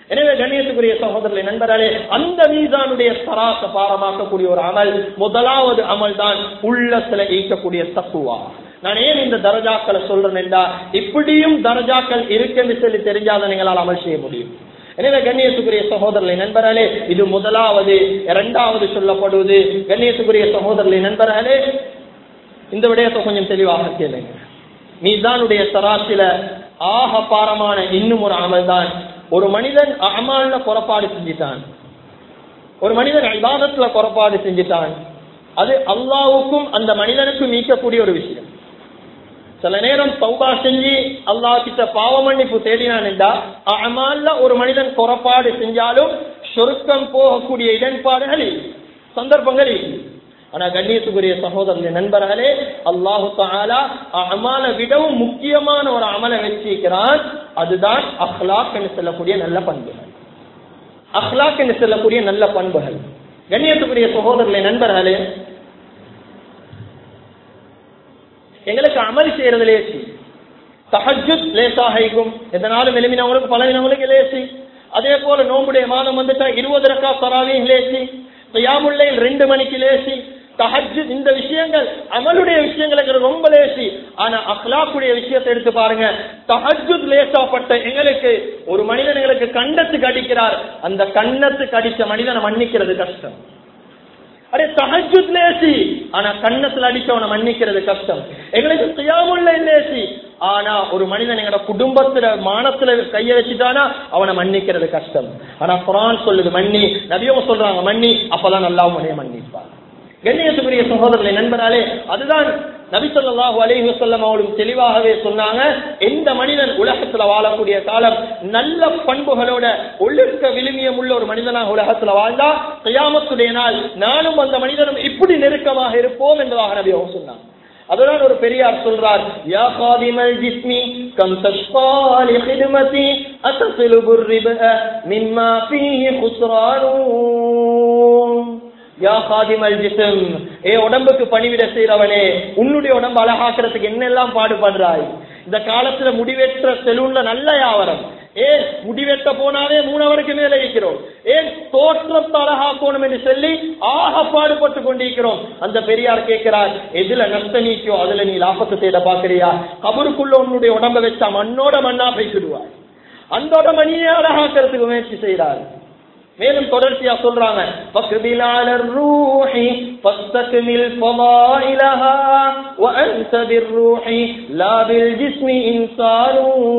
எனவே கண்ணியத்துக்குரிய சகோதரர்களை நண்பர்களே அந்த மீதானுடைய சராச பாரமாக்கக்கூடிய ஒரு அமல் முதலாவது அமல் தான் உள்ளத்துல ஈக்கக்கூடிய தக்குவா நான் ஏன் இந்த தரஜாக்களை சொல்றேன் என்றா இப்படியும் தரஜாக்கள் இருக்குன்னு சொல்லி தெரிஞ்சாத நீங்களால் அமல் செய்ய முடியும் எனவே கண்ணியத்துக்குரிய சகோதரர்களை நண்பர்களே இது முதலாவது இரண்டாவது சொல்லப்படுவது கண்ணியத்துக்குரிய சகோதரர்களை நண்பர்களே இந்த விடயத்தை கொஞ்சம் தெளிவாக கேளுங்க மீதானுடைய சராசில ஆக பாரமான இன்னும் ஒரு அமல் தான் ஒரு மனிதன் அமால்ல புறப்பாடு செஞ்சிட்டான் ஒரு மனிதன் இபாதத்துல புறப்பாடு செஞ்சிட்டான் அது அல்லாவுக்கும் அந்த மனிதனுக்கும் நீக்கக்கூடிய ஒரு விஷயம் சில நேரம் தௌபா செஞ்சு அல்லா கிட்ட பாவ மன்னிப்பு தேடினான் என்றா அமால்ல ஒரு மனிதன் புறப்பாடு செஞ்சாலும் சொருக்கம் போகக்கூடிய இடன்பாடுகள் சந்தர்ப்பங்கள் ஆனா கண்ணியத்துக்குரிய சகோதரர்கள் நண்பர்களே அல்லாஹு தாலா அமல விடவும் முக்கியமான ஒரு அமலை வச்சிருக்கிறான் அதுதான் அஹ்லாக் என்று சொல்லக்கூடிய நல்ல பண்புகள் அஹ்லாக் என்று சொல்லக்கூடிய நல்ல பண்புகள் கண்ணியத்துக்குரிய சகோதரர்களை நண்பர்களே எங்களுக்கு அமல் செய்யறது லேசி தஹஜுத் லேசாக இருக்கும் எதனாலும் எளிமினவங்களுக்கு பலவினவங்களுக்கு லேசி அதே போல நோம்புடைய மாதம் வந்துட்டா இருபது ரக்கா தராவையும் லேசி யாமுல்லையில் ரெண்டு மணிக்கு லேசி தஹஜு இந்த விஷயங்கள் அமலுடைய விஷயங்களுக்கு ரொம்ப லேசி ஆனா அஹ்லாக்குடைய விஷயத்தை எடுத்து பாருங்க தஹஜு லேசாப்பட்ட எங்களுக்கு ஒரு மனிதன் எங்களுக்கு கண்ணத்துக்கு அடிக்கிறார் அந்த கண்ணத்துக்கு அடிச்ச மனிதனை மன்னிக்கிறது கஷ்டம் அரே தஹஜுத் லேசி ஆனா கண்ணத்துல அடிச்சவனை மன்னிக்கிறது கஷ்டம் எங்களுக்கு செய்யாமுள்ள லேசி ஆனா ஒரு மனிதன் எங்களோட குடும்பத்துல மானத்துல கைய வச்சுட்டானா அவனை மன்னிக்கிறது கஷ்டம் ஆனா குரான் சொல்லுது மன்னி நபியும் சொல்றாங்க மன்னி அப்பதான் நல்லா உன்னைய மன்னிப்பாங்க கண்ணியத்துக்குரிய சகோதரர்களை நண்பராலே அதுதான் நபி சொல்லாஹு அலைஹி வஸல்லம் அவளும் தெளிவாகவே சொன்னாங்க எந்த மனிதன் உலகத்துல வாழக்கூடிய காலம் நல்ல பண்புகளோட ஒழுக்க விழுமியம் உள்ள ஒரு மனிதனாக உலகத்துல வாழ்ந்தா கியாமத்துடைய நாள் நானும் அந்த மனிதனும் இப்படி நெருக்கமாக இருப்போம் என்பதாக நபி அவங்க சொன்னாங்க அதுதான் ஒரு பெரியார் சொல்றார் யா காதிமல் ஜிஸ்மி கம் தஷ்பாலி ஹிதுமதி அத்தசிலு புர்ரிப மிம்மா ஃபீஹி குஸ்ரானூன் யா காதிமல் ஜிஸ்ம் ஏ உடம்புக்கு பணிவிட செய்யறவனே உன்னுடைய உடம்பு அழகாக்குறதுக்கு என்னெல்லாம் பாடுபடுறாய் இந்த காலத்துல முடிவெற்ற செலூன்ல நல்ல வியாபாரம் ஏன் முடிவெட்ட போனாலே மூணவருக்கு மேல இருக்கிறோம் ஏன் தோற்றத்தை அழகாக்கணும் என்று சொல்லி ஆக பாடுபட்டு கொண்டிருக்கிறோம் அந்த பெரியார் கேட்கிறார் எதுல நஷ்ட நீக்கோ அதுல நீ லாபத்தை தேட பாக்குறியா கபருக்குள்ள உன்னுடைய உடம்ப வச்சா மண்ணோட மண்ணா பேசிடுவாய் அந்த மணியை அழகாக்கிறதுக்கு முயற்சி செய்கிறார் மேலும் தொடர்ச்சியா சொல்றாங்க فَقْبِلَ الرُّوحِ فَاسْتَكْمِلْ فَضَائِلَهَا وَأَنْتَ بِالرُّوحِ لَا بِالْجِسْمِ إِنسَانٌ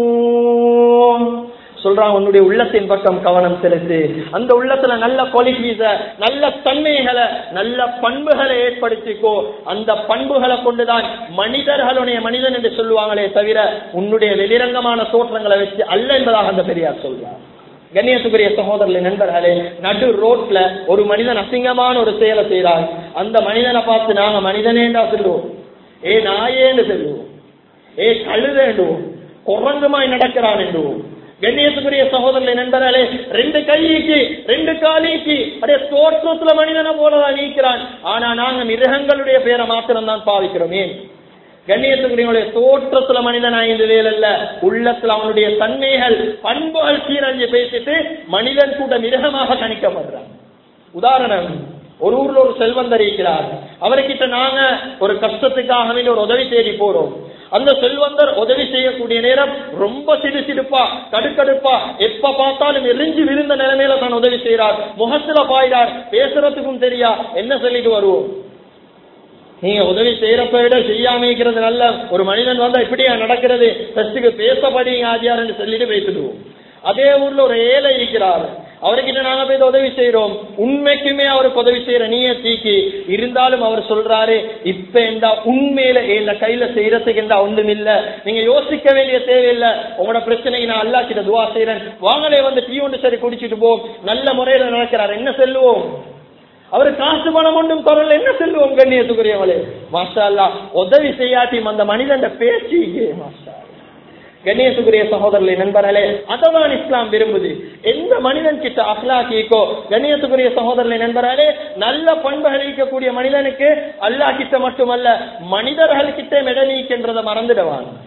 சொல்றான் உன்னுடைய உள்ளத்தின் பக்கம் கவனம் செலுத்து அந்த உள்ளத்துல நல்ல குவாலிட்டிஸ நல்ல தன்மைகளை நல்ல பண்புகளை ஏற்படுத்திக்கோ அந்த பண்புகளை கொண்டுதான் மனிதர்களுடைய மனிதன் என்று சொல்லுவாங்களே தவிர உன்னுடைய வெளிரங்கமான தோற்றங்களை வச்சு அல்ல என்பதாக அந்த பெரியார் சொல்றார் கண்ணியத்துக்குரிய சகோதரர்களே நண்பர்களே நடு ரோட்ல ஒரு மனிதன் அசிங்கமான ஒரு செயலை செய்யறாங்க அந்த மனிதனை பார்த்து நாங்க மனிதனேண்டா சொல்லுவோம் ஏ நாயேன்னு சொல்லுவோம் ஏ கழுதேண்டுவோம் குரங்குமாய் நடக்கிறான் என்றுவோம் கண்ணியத்துக்குரிய சகோதரர்களே நண்பர்களே ரெண்டு கைக்கு ரெண்டு காலிக்கு அப்படியே தோற்றத்துல மனிதனை போலதான் நீக்கிறான் ஆனா நாங்க மிருகங்களுடைய பேரை மாத்திரம் தான் பாவிக்கிறோம் ஏன் கண்ணியத்துக்குரிய தோற்றத்துல மனிதன் ஐந்து வேல் அல்ல உள்ளத்துல அவனுடைய தன்மைகள் பண்புகள் சீரழிஞ்சு பேசிட்டு மனிதன் கூட மிருகமாக கணிக்கப்படுறான் உதாரணம் ஒரு ஊர்ல ஒரு செல்வந்தர் இருக்கிறார் அவர்கிட்ட நாங்க ஒரு கஷ்டத்துக்காக வேண்டி ஒரு உதவி தேடி போறோம் அந்த செல்வந்தர் உதவி செய்யக்கூடிய நேரம் ரொம்ப சிடு சிடுப்பா கடுக்கடுப்பா எப்ப பார்த்தாலும் எரிஞ்சு விழுந்த நிலைமையில தான் உதவி செய்யறார் முகத்துல பாயிறார் பேசுறதுக்கும் தெரியா என்ன சொல்லிட்டு வருவோம் நீங்க உதவி செய்யறப்ப விட செய்யாம இருக்கிறது நல்ல ஒரு மனிதன் வந்தா இப்படியா நடக்கிறது ஃபர்ஸ்டுக்கு பேசப்படிங்க ஆதியார்னு சொல்லிட்டு பேசிடுவோம் அதே ஊர்ல ஒரு ஏழை இருக்கிறார் அவர்கிட்ட நாங்க போய் உதவி செய்யறோம் உண்மைக்குமே அவருக்கு உதவி செய்யற நீய தீக்கி இருந்தாலும் அவர் சொல்றாரு இப்ப எந்த உண்மையில இந்த கையில செய்யறதுக்கு எந்த ஒன்றும் இல்ல நீங்க யோசிக்க வேண்டிய தேவையில்லை உங்களோட பிரச்சனைக்கு நான் அல்லா கிட்ட துவா செய்யறேன் வாங்களே வந்து டீ ஒன்று சரி குடிச்சிட்டு போவோம் நல்ல முறையில நடக்கிறார் என்ன செல்லுவோம் அவரு காசு பணம் ஒன்றும் தொடரல என்ன செல்லுவோம் கண்ணியத்துக்குரியவளே மாஷா அல்லா உதவி செய்யாட்டியும் அந்த மனிதன் பேச்சு மாஷா கண்ணியத்துக்குரிய சகோதரர்களை நண்பர்களே அததான் இஸ்லாம் விரும்புது எந்த மனிதன் கிட்ட அஹ்லாக்கிக்கோ கண்ணியத்துக்குரிய சகோதரர்களை நண்பர்களே நல்ல பண்புகள் இருக்கக்கூடிய மனிதனுக்கு அல்லாஹ் கிட்ட மட்டுமல்ல மனிதர்கள் கிட்ட மெடநீக்கின்றதை மறந்துடுவான்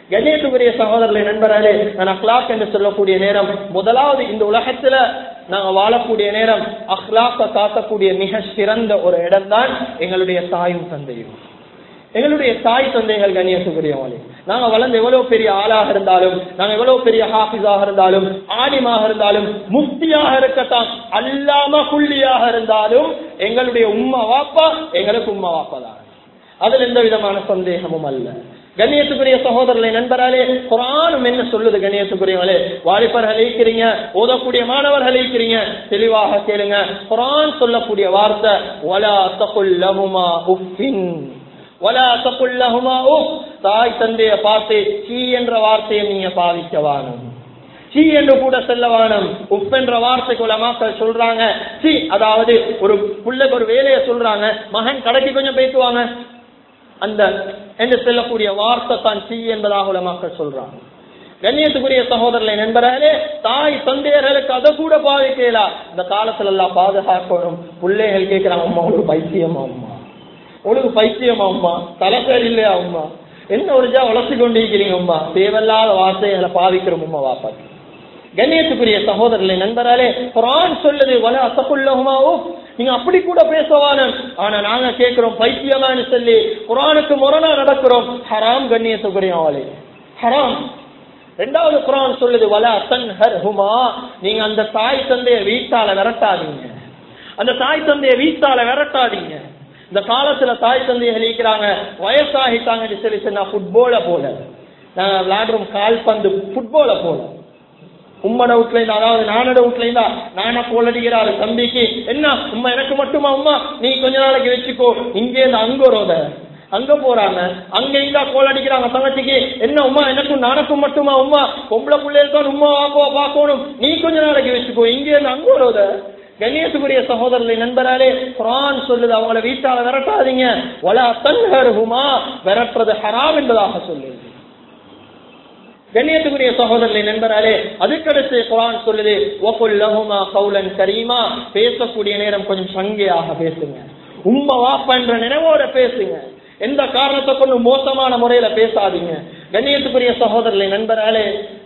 கணேசுக்குரிய சகோதரர்களை நண்பர்களே நான் அஹ்லாக் என்று சொல்லக்கூடிய நேரம் முதலாவது இந்த உலகத்துல நாங்க வாழக்கூடிய நேரம் அஹ்லாக்க காக்கக்கூடிய மிக சிறந்த ஒரு இடம்தான் எங்களுடைய தாயும் தந்தையும் எங்களுடைய தாய் தந்தைகள் கண்ணியத்துக்குரியவங்களே நாங்க வளர்ந்து எவ்வளவு பெரிய ஆளாக இருந்தாலும் நாங்க எவ்வளவு பெரிய ஹாஃபிஸாக இருந்தாலும் ஆலிமாக இருந்தாலும் முக்தியாக இருக்கட்டும் அல்லாம குள்ளியாக இருந்தாலும் எங்களுடைய உம்மா வாப்பா எங்களுக்கு உம்மா வாப்பா தான் அதுல எந்த விதமான சந்தேகமும் அல்ல கண்ணியத்துக்குரிய சகோதரர்களை நண்பராலே குரானும் என்ன சொல்லுது கண்ணியத்துக்குரியவங்களே வாலிபர்கள் இருக்கிறீங்க ஓதக்கூடிய மாணவர்கள் இருக்கிறீங்க தெளிவாக கேளுங்க குரான் சொல்லக்கூடிய வார்த்தை வலா தகுல்லஹுமா உஃபின் வலா தகுல்லஹுமா உஃப் தாய் தந்தைய பார்த்து சீ என்ற வார்த்தையை நீங்க பாவிக்க வாணும் சி என்று கூட செல்ல வானம் உப் என்ற வார்த்தைக்கு உலமாக்கள் சொல்றாங்க சி அதாவது ஒரு பிள்ளைக்கு ஒரு வேலையை சொல்றாங்க மகன் கடைக்கு கொஞ்சம் பேசுவாங்க அந்த என்று செல்லக்கூடிய வார்த்தை தான் சி என்பதாக உலமாக்கள் சொல்றாங்க கண்ணியத்துக்குரிய சகோதரர்களை நண்பர்களே தாய் தந்தையர்களுக்கு அதை கூட பாதிக்கலாம் இந்த காலத்துல எல்லாம் பாதுகாக்கணும் பிள்ளைகள் கேட்கிறாங்க அம்மா உங்களுக்கு பைத்தியமா அம்மா உங்களுக்கு பைத்தியமா அம்மா தலைப்பேர் இல்லையா அம்மா என்ன ஒரு ஜா வளர்ச்சி கொண்டிருக்கிறீங்க அம்மா தேவையில்லாத வார்த்தைகளை பாவிக்கிறோம் அம்மா வாப்பாக்கு கண்ணியத்துக்குரிய சகோதரர்களை நண்பராலே குரான் சொல்லுது வல அசக்குள்ளகுமாவோ நீங்க அப்படி கூட பேசவான ஆனா நாங்க கேட்கிறோம் பைத்தியமான்னு சொல்லி குரானுக்கு முரணா நடக்கிறோம் ஹராம் கண்ணியத்துக்குரிய அவளே ஹராம் ரெண்டாவது குரான் சொல்லுது வல அசன் ஹர் ஹுமா நீங்க அந்த தாய் தந்தைய வீட்டால விரட்டாதீங்க அந்த தாய் தந்தைய வீட்டால விரட்டாதீங்க இந்த காலத்துல தாய் தந்தையை இருக்கிறாங்க வயசாகிட்டாங்கன்னு சொல்லி சொன்னா ஃபுட்பால போல நாங்க விளையாடுறோம் கால்பந்து ஃபுட்பால போல உம்மட வீட்டுல இருந்தா அதாவது நானோட வீட்டுல இருந்தா நானா கோல் அடிக்கிறாரு தம்பிக்கு என்ன உம்மா எனக்கு மட்டுமா உம்மா நீ கொஞ்ச நாளைக்கு வச்சுக்கோ இங்கே இருந்து அங்க ரோத அங்க போறாங்க அங்க இங்க கோல் அடிக்கிறாங்க தங்கச்சிக்கு என்ன உமா எனக்கும் நானக்கும் மட்டுமா உமா பொம்பளை பிள்ளைகள் உமா வாப்பா பார்க்கணும் நீ கொஞ்ச நாளைக்கு வச்சுக்கோ இங்கே இருந்து அங்க ரோத கண்ணியத்துக்குரிய சகோதரர்களை நண்பராலே குரான் சொல்லுது அவங்கள வீட்டால விரட்டாதீங்க வலா தன்ஹருஹுமா விரட்டுறது ஹராம் என்பதாக சொல்லுது கண்ணியத்துக்குரிய சகோதரர்களை நண்பராலே அதுக்கடுத்து குரான் சொல்லுது ஒகுல்லஹுமா கௌலன் கரீமா பேசக்கூடிய நேரம் கொஞ்சம் சங்கையாக பேசுங்க உம்ம வாப்பா என்ற நினைவோட பேசுங்க எந்த காரணத்தை கொண்டு மோசமான முறையில பேசாதீங்க கண்ணியத்துக்குரிய சகோதரர்களை நண்பராலே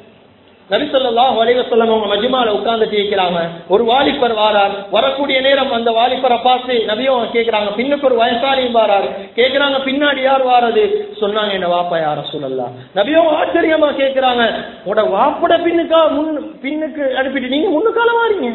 நபிசல்லாஹ் வலைவசல்லம் அவங்க மஜிமால உட்கார்ந்துட்டு இருக்கிறாங்க ஒரு வாலிபர் வாரார் வரக்கூடிய நேரம் அந்த வாலிபரை பார்த்து நபியும் கேட்கிறாங்க பின்னுக்கு ஒரு வயசாலியும் வாரார் கேட்கிறாங்க பின்னாடி யார் வாரது சொன்னாங்க என்ன வாப்பா யார சொல்லலாம் நபியும் ஆச்சரியமா கேட்கிறாங்க உட வாப்பட பின்னுக்கா முன் பின்னுக்கு அனுப்பிட்டு நீங்க முன்னுக்கால வாரீங்க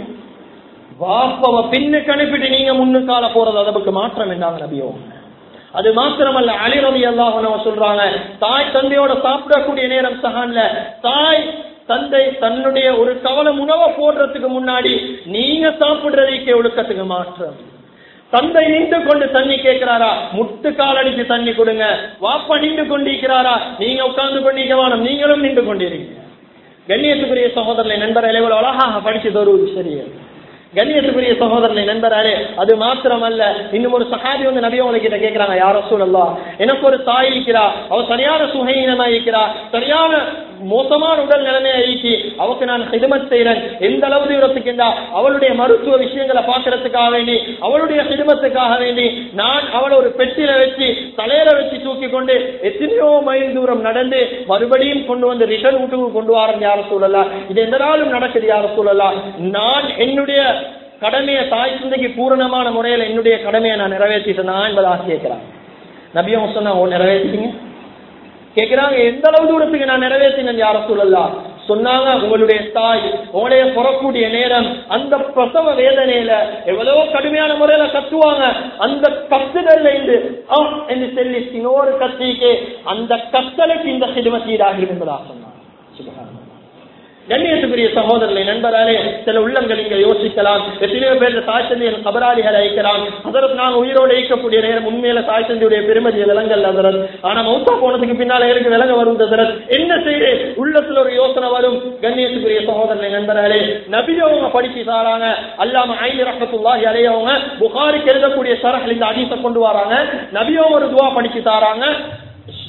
வாப்பவ பின்னுக்கு அனுப்பிட்டு நீங்க முன்னுக்கால போறது அதற்கு மாற்றம் என்றாங்க நபியும் அது மாத்திரமல்ல அலி ரவி அல்லாஹ் சொல்றாங்க தாய் தந்தையோட சாப்பிடக்கூடிய நேரம் சகான்ல தாய் தந்தை தன்னுடைய ஒரு கவலம் உணவை போடுறதுக்கு முன்னாடி நீங்க சாப்பிடுறதுக்கு ஒழுக்கத்துக்கு மாற்றம் தந்தை நின்று கொண்டு தண்ணி கேட்கிறாரா முட்டு கால் அடிச்சு தண்ணி கொடுங்க வாப்பா நின்று கொண்டிருக்கிறாரா நீங்க உட்கார்ந்து கொண்டிருக்க வேணும் நீங்களும் நின்று கொண்டிருக்கீங்க கண்ணியத்துக்குரிய சகோதரனை நண்பர் இவ்வளவு அழகாக படிச்சது ஒரு விஷயம் கண்ணியத்துக்குரிய சகோதரனை நண்பராரே அது மாத்திரமல்ல இன்னும் ஒரு சஹாபி வந்து நபியவங்களை கிட்ட கேட்கிறாங்க யாரோ சொல்லலாம் எனக்கு ஒரு தாய் இருக்கிறா அவ சரியான சுகையினமா இருக்கிறா சரியான மோசமான உடல் நிலைமையா இருக்கி அவக்கு நான் ஹிதமத் செய்யறேன் எந்த அளவு தூரத்துக்கு என்றா அவளுடைய மருத்துவ விஷயங்களை பார்க்கறதுக்காக வேண்டி அவளுடைய ஹிதமத்துக்காக வேண்டி நான் அவளை ஒரு பெட்டியில வச்சு தலையில வச்சு தூக்கி கொண்டு எத்தனையோ மைல் தூரம் நடந்து மறுபடியும் கொண்டு வந்து ரிட்டர்ன் வீட்டுக்கு கொண்டு வரேன் யார சூழலாம் இது எந்த நாளும் நடக்குது யார சூழலாம் நான் என்னுடைய கடமையை தாய் சிந்தைக்கு பூரணமான முறையில் என்னுடைய கடமையை நான் நிறைவேற்றிட்டேனா என்பதாக கேட்கிறான் நபியும் சொன்னா ஓ நிறைவேற்றிங்க கேட்கிறாங்க எந்த அளவு தூரத்துக்கு நான் நிறைவேற்றினேன் யார சொல்லலாம் சொன்னாங்க உங்களுடைய தாய் உங்களுடைய புறக்கூடிய நேரம் அந்த பிரசவ வேதனையில எவ்வளவோ கடுமையான முறையில கத்துவாங்க அந்த கத்துதல்ல இருந்து ஆ என்று சொல்லி இன்னொரு கத்திக்கு அந்த கத்தலுக்கு இந்த சிறுமத்தீடாக என்பதாக சொன்னாங்க சுபகாரம் கண்ணியத்துக்குரிய சகோதரர்களை நண்பராலே சில உள்ளங்கள் இங்க யோசிக்கலாம் எத்தனையோ பேர் தாய் தந்தையின் கபராளிகளை அழைக்கலாம் அதற்கு நாங்க உயிரோடு ஈக்கக்கூடிய நேரம் உண்மையில தாய் தந்தையுடைய பெருமதி விலங்கல் அதரத் ஆனா மௌத்தா போனதுக்கு பின்னால எனக்கு விலங்க வரும் தரத் என்ன செய்து உள்ளத்துல ஒரு யோசனை வரும் கண்ணியத்துக்குரிய சகோதரனை நண்பராலே நபி அவங்க படிச்சு தாராங்க அல்லாம ஐந்து ரஹத்துல்லாஹி அலையவங்க புகாரிக்கு எழுதக்கூடிய சரஹல் இந்த அதிச கொண்டு வராங்க நபியும் ஒரு துவா படிச்சு தாராங்க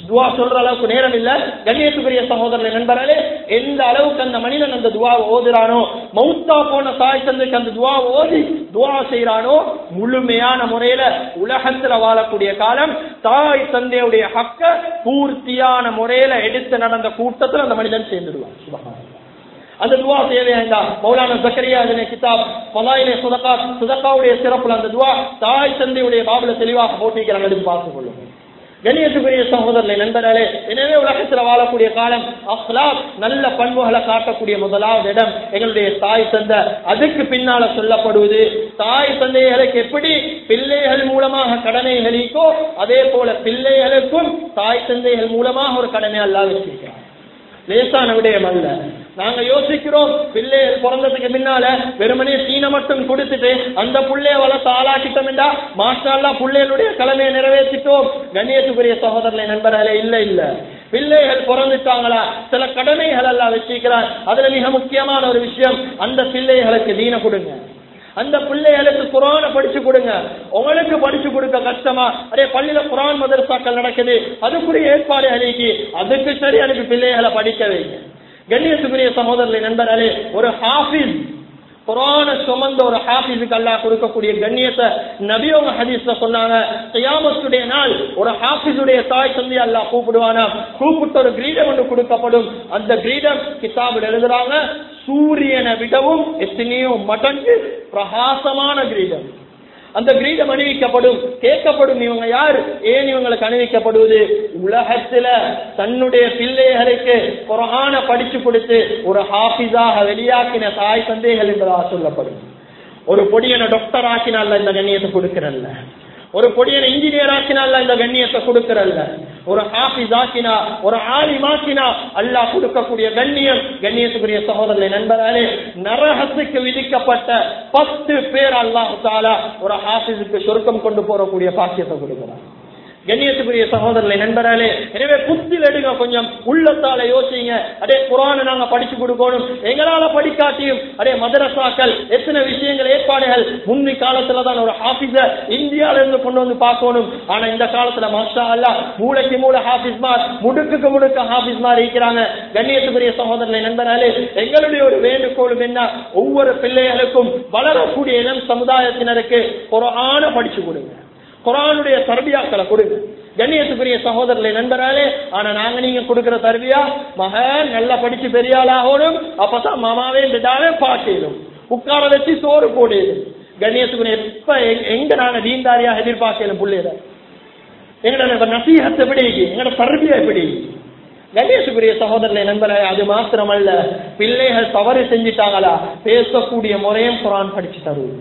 துவா சொல்ற அளவுக்கு நேரம் இல்ல கண்ணியத்துக்குரிய சகோதரர்கள் நண்பர்களே எந்த அளவுக்கு அந்த மனிதன் அந்த துவாவை ஓதுறானோ மௌத்தா போன தாய் தந்தைக்கு அந்த துவாவை ஓதி துவா செய்யறானோ முழுமையான முறையில உலகத்துல வாழக்கூடிய காலம் தாய் தந்தையுடைய ஹக்க பூர்த்தியான முறையில எடுத்து நடந்த கூட்டத்துல அந்த மனிதன் சேர்ந்துடுவான் சுபஹானல்லாஹ். அந்த துவா தேவையா மௌலானா ஜக்கரியா அதனை கிதாப் பலாயிலே சுதக்கா சுதக்காவுடைய சிறப்புல அந்த துவா தாய் தந்தையுடைய பாபுல தெளிவாக போட்டிக்கிறாங்க எடுத்து பார்த்துக் கொள்ளும் கண்ணியத்துக்குரிய சகோதரர்களை நண்பர்களே எனவே உலகத்துல வாழக்கூடிய காலம் அஹ்லாக் நல்ல பண்புகளை காட்டக்கூடிய முதலாவது இடம் எங்களுடைய தாய் தந்தை அதுக்கு பின்னால சொல்லப்படுவது தாய் தந்தைகளுக்கு எப்படி பிள்ளைகள் மூலமாக கடனை களிக்கோ அதே போல பிள்ளைகளுக்கும் தாய் தந்தைகள் மூலமாக ஒரு கடனை அல்லாஹ் வச்சிருக்கிறார் லேசான விடயம் அல்ல நாங்க யோசிக்கிறோம் பிள்ளைகள் பிறந்ததுக்கு பின்னால வெறுமனே சீனை மட்டும் கொடுத்துட்டு அந்த புள்ளைய வளர்த்து ஆளாக்கிட்டோம்டா மாஷால்லா பிள்ளைகளுடைய கடமையை நிறைவேற்றிட்டோம் கண்ணியத்துக்குரிய சகோதரர்களை நண்பர்களே இல்ல இல்ல பிள்ளைகள் பிறந்துட்டாங்களா சில கடமைகள் எல்லாம் வச்சிருக்கிறார் அதுல மிக முக்கியமான ஒரு விஷயம் அந்த பிள்ளைகளுக்கு தீன கொடுங்க அந்த பிள்ளைகளுக்கு குரான படிச்சு கொடுங்க உங்களுக்கு படிச்சு கொடுக்க கஷ்டமா அதே பள்ளியில குரான் மதரசாக்கள் நடக்குது அதுக்குரிய ஏற்பாடு அன்னைக்கு அதுக்கு சரி அனுப்பி பிள்ளைகளை படிக்க வைங்க கண்ணியத்துக்குரிய சகோதரர்களை நண்பர்களே ஒரு ஹாஃபிஸ் குரான சுமந்த ஒரு ஹாஃபிஸுக்கு அல்லாஹ் கொடுக்கக்கூடிய கண்ணியத்தை நபியோங்க ஹதீஸ்ல சொன்னாங்க கியாமத்துடைய நாள் ஒரு ஹாஃபிஸுடைய தாய் தந்தை அல்லாஹ் கூப்பிடுவானா கூப்பிட்டு ஒரு கிரீடம் ஒன்று கொடுக்கப்படும் அந்த கிரீடம் கிதாபில் எழுதுறாங்க சூரியனை விடவும் எத்தனையோ மடங்கு பிரகாசமான கிரீடம் அந்த கிரீடம் அணிவிக்கப்படும் கேட்கப்படும் இவங்க யார் ஏன் இவங்களுக்கு அணிவிக்கப்படுவது உலகத்துல தன்னுடைய பிள்ளைகளுக்கு குரான படிச்சு கொடுத்து ஒரு ஹாஃபிஸாக வெளியாக்கின தாய் தந்தைகள் என்பதாக சொல்லப்படும் ஒரு பொடியனை டாக்டர் ஆக்கினால இந்த கண்ணியத்தை கொடுக்கிறல்ல ஒரு பொடியனை இன்ஜினியர் ஆக்கினால இந்த கண்ணியத்தை கொடுக்கிறல்ல ஒரு ஹாஃபிஸ் ஆக்கினா ஒரு ஆலிமாக்கினா அல்லாஹ் கொடுக்கக்கூடிய கண்ணியம் கண்ணியத்துக்குரிய சகோதரர்களை நண்பர்களே நரகத்துக்கு விதிக்கப்பட்ட பத்து பேர் அல்லாஹ் தாலா ஒரு ஹாஃபிஸுக்கு சொருக்கம் கொண்டு போறக்கூடிய பாக்கியத்தை கொடுக்கிறார் கண்ணியத்துக்குரிய சகோதரர்களை நண்பர்களே எனவே புத்தில் எடுங்க கொஞ்சம் உள்ளத்தால யோசிங்க அடே குரான நாங்க படிச்சு கொடுக்கணும் எங்களால படிக்காட்டியும் அடே மதரசாக்கள் எத்தனை விஷயங்கள் ஏற்பாடுகள் முன்னி காலத்துல தான் ஒரு ஹாபிஸ இந்தியால இருந்து கொண்டு வந்து பார்க்கணும் ஆனா இந்த காலத்துல மாஷா அல்லா மூளைக்கு மூளை ஹாபிஸ் மார் முடுக்குக்கு முடுக்க ஹாபிஸ் மார் இருக்கிறாங்க கண்ணியத்துக்குரிய சகோதரர்களை நண்பர்களே எங்களுடைய ஒரு வேண்டுகோளும் என்ன ஒவ்வொரு பிள்ளைகளுக்கும் வளரக்கூடிய இளம் சமுதாயத்தினருக்கு குரான படிச்சு கொடுங்க குரானுடைய தர்பியாக்களை கொடுங்க கண்ணியத்துக்குரிய சகோதரர்களை நண்பராலே ஆனா நாங்க நீங்க கொடுக்கிற தர்பியா மகன் நல்லா படிச்சு பெரிய ஆளாகணும் அப்பதான் மாமாவே விடாவே பாக்கணும் உட்கார வச்சு சோறு போடணும் கண்ணியத்துக்குரிய இப்ப எங்க- எங்க நாங்க தீன்தாரியா எதிர்பார்க்கணும் பிள்ளைகளை எங்களோட நசீகத்தை எப்படி எங்களோட தர்பியா எப்படி கணேசுக்குரிய சகோதரனை நண்பரே அது மாத்திரமல்ல பிள்ளைகள் தவறு செஞ்சிட்டாங்களா பேசக்கூடிய முறையும் குரான் படிச்சு தருவது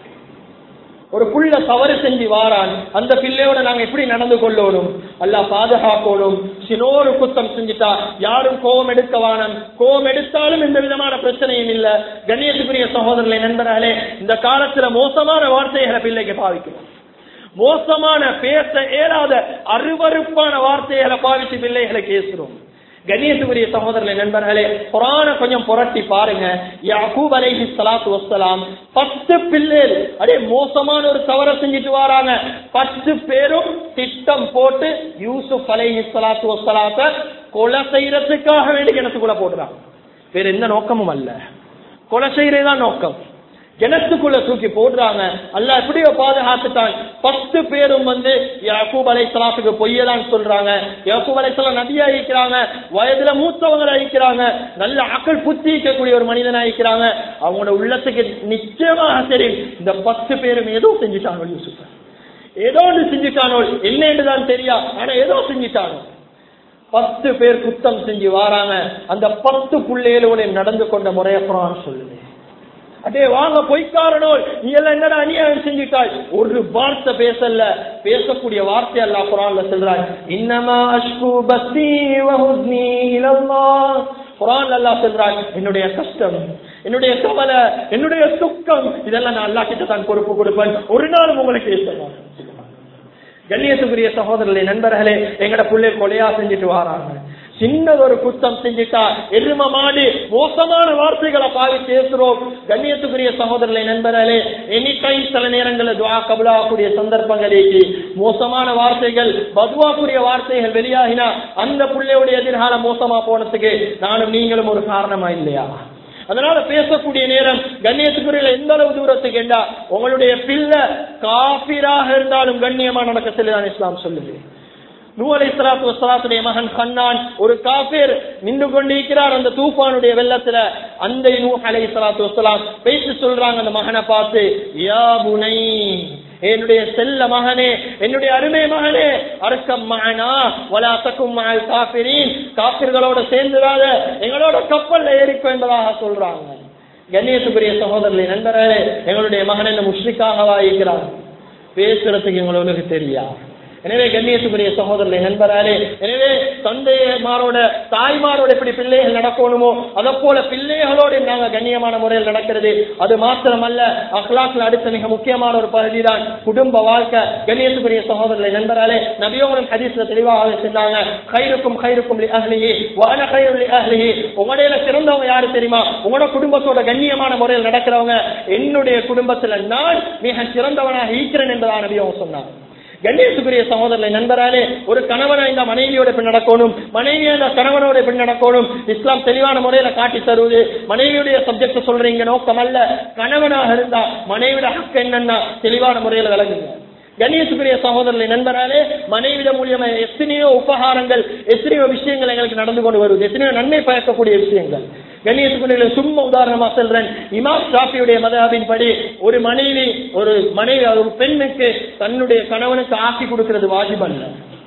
ஒரு புள்ள தவறு செஞ்சு வாரான் அந்த பிள்ளையோட நாங்க எப்படி நடந்து கொள்ளணும் அல்லாஹ் பாதுகாக்கணும் சினோரு குத்தம் செஞ்சுட்டா யாரும் கோபம் எடுக்க வானம் கோபம் எடுத்தாலும் எந்த விதமான பிரச்சனையும் இல்ல கண்ணியத்துக்குரிய சகோதரர்களை நண்பர்களே இந்த காலத்துல மோசமான வார்த்தைகளை பிள்ளைக்கு பாவிக்கணும் மோசமான பேச இயலாத அருவருப்பான வார்த்தைகளை பாவிச்சு பிள்ளைகளை பேசுறோம் கண்ணியத்துக்குரிய சகோதரர்களை நண்பர்களே குரான கொஞ்சம் புரட்டி பாருங்க யாக்கூப் அலைஹி ஸலாத்து வஸ்ஸலாம் பத்து பிள்ளைகள் அடே மோசமான ஒரு தவறை செஞ்சுட்டு வராங்க பத்து பேரும் திட்டம் போட்டு யூசுப் அலைஹி ஸலாத்து வஸ்ஸலாத்தை கொலை செய்யறதுக்காக வேண்டி கிணத்துக்குள்ள போடுறாங்க வேற எந்த நோக்கமும் அல்ல கொலை செய்யறதுதான் நோக்கம் கிணத்துக்குள்ள தூக்கி போடுறாங்க அல்லாஹ் எப்படியோ பாதுகாத்துட்டான் பத்து பேரும் வந்து யாக்கூப் அலை சலாத்துக்கு பொய்யதான் சொல்றாங்க யாக்கூப் அலை சலாம் நதியா இருக்கிறாங்க வயதுல மூத்தவங்களா இருக்கிறாங்க நல்ல அக்கள் புத்தி இருக்கக்கூடிய ஒரு மனிதனா இருக்கிறாங்க அவங்களோட உள்ளத்துக்கு நிச்சயமாக சரி இந்த பத்து பேரும் ஏதோ செஞ்சுட்டாங்க யூசுப் ஏதோ ஒன்று செஞ்சுட்டானோ என்னன்னு தான் தெரியா ஆனா ஏதோ செஞ்சுட்டானோ பத்து பேர் குத்தம் செஞ்சு வாராங்க அந்த பத்து புள்ளைகளோட நடந்து கொண்ட முறைய குரான் சொல்லுது அடே வாங்க பொய்க்காரனோ நீ எல்லாம் என்னடா அநியாயம் செஞ்சுட்டாய் ஒரு வார்த்தை பேசல பேசக்கூடிய வார்த்தை அல்லாஹ் குரான்ல சொல்றாய் இன்னமா அஷ்கு பஸ்தி வஹுஸ்னி இலல்லாஹ் குரான் அல்லாஹ் சொல்றாய் என்னுடைய கஷ்டம் என்னுடைய கவலை என்னுடைய துக்கம் இதெல்லாம் நான் அல்லாஹ் கிட்ட தான் பொறுப்பு கொடுப்பேன் ஒரு நாளும் உங்களுக்கு பேச மாட்டேன் கண்ணியத்துக்குரிய சகோதரர்களே நண்பர்களே எங்கட புள்ளை கொலையா செஞ்சுட்டு வராங்க சின்னதொரு குத்தம் செஞ்சுட்டா எரும மாடு மோசமான வார்த்தைகளை பாவி பேசுறோம் கண்ணியத்துக்குரிய சகோதரர்களை நண்பர்களே எனி டைம் சில நேரங்களில் துவா கபலாகக்கூடிய சந்தர்ப்பங்களுக்கு மோசமான வார்த்தைகள் பதுவாக்குரிய வார்த்தைகள் வெளியாகினா அந்த பிள்ளையுடைய எதிர்காலம் மோசமா போனதுக்கு நானும் நீங்களும் ஒரு காரணமா இல்லையா அதனால பேசக்கூடிய நேரம் கண்ணியத்துக்குரிய எந்த அளவு தூரத்துக்கு என்றா உங்களுடைய பிள்ளை காபிராக இருந்தாலும் கண்ணியமா நடக்க சொல்லிதான் இஸ்லாம் சொல்லுது நூ அலை சலாத்து வசலாத்துடைய மகன் கண்ணான் ஒரு காபீர் நின்று கொண்டிருக்கிறார் அந்த தூஃபானுடைய வெள்ளத்துல அந்த நூ அலை சலாத்து வசலாம் பேசி சொல்றாங்க அந்த மகனை பார்த்து யா புனை என்னுடைய செல்ல மகனே என்னுடைய அருமை மகனே அறுக்கம் மகனா வலாசக்கும் மகள் காபிரின் காப்பிர்களோட சேர்ந்துடாத எங்களோட கப்பல்ல ஏறிக்கோ என்பதாக சொல்றாங்க கண்ணியத்துக்குரிய சகோதரர்களை நண்பர்களே எங்களுடைய மகன் என்ன முஷ்ரிக்காகவா இருக்கிறார் பேசுறதுக்கு எங்களுக்கு தெரியா எனவே கண்ணியத்துக்குரிய சகோதரர்களை நண்பராலே எனவே தந்தையமாரோட தாய்மாரோட எப்படி பிள்ளைகள் நடக்கணுமோ அதை போல பிள்ளைகளோடு நாங்க கண்ணியமான முறையில் நடக்கிறது அது மாத்திரமல்ல அஹ்லாக்ல அடுத்த மிக முக்கியமான ஒரு பகுதி தான் குடும்ப வாழ்க்கை கண்ணியத்துக்குரிய சகோதரர்களை நண்பராலே நபியோரும் ஹதீஸ்ல தெளிவாக சொன்னாங்க கயிறுக்கும் கயிறுக்கும் அஹ்லிஹி வான கயிறு அஹ்லிஹி உங்களுடைய சிறந்தவங்க யாரு தெரியுமா உங்களோட குடும்பத்தோட கண்ணியமான முறையில் நடக்கிறவங்க என்னுடைய குடும்பத்துல நான் மிக சிறந்தவனாக ஈக்கிறேன் என்பதாக நபியோங்க சொன்னாங்க கண்ணியத்துக்குரிய சகோதரர்களை நண்பராலே ஒரு கணவனை இந்த மனைவியோட எப்படி நடக்கணும் மனைவியை இந்த கணவனோட எப்படி நடக்கணும் இஸ்லாம் தெளிவான முறையில காட்டி தருவது மனைவியுடைய சப்ஜெக்ட் சொல்றீங்க நோக்கம் அல்ல கணவனாக இருந்தா மனைவியோட ஹக்கு என்னன்னா தெளிவான முறையில விளங்குங்க கண்ணியத்துக்குரிய சகோதரர்களை நண்பராலே மனைவிட மூலியமா எத்தனையோ உபகாரங்கள் எத்தனையோ விஷயங்கள் எங்களுக்கு நடந்து கொண்டு வருவது எத்தனையோ நன்மை பயக்கக்கூடிய விஷயங்கள் கண்ணியத்துக்குரிய சும்மா உதாரணமா சொல்றேன் இமாம் ஷாஃபியுடைய மதபின் படி ஒரு மனைவி ஒரு மனைவி ஒரு பெண்ணுக்கு தன்னுடைய கணவனுக்கு ஆக்கி கொடுக்கிறது வாஜிபல்ல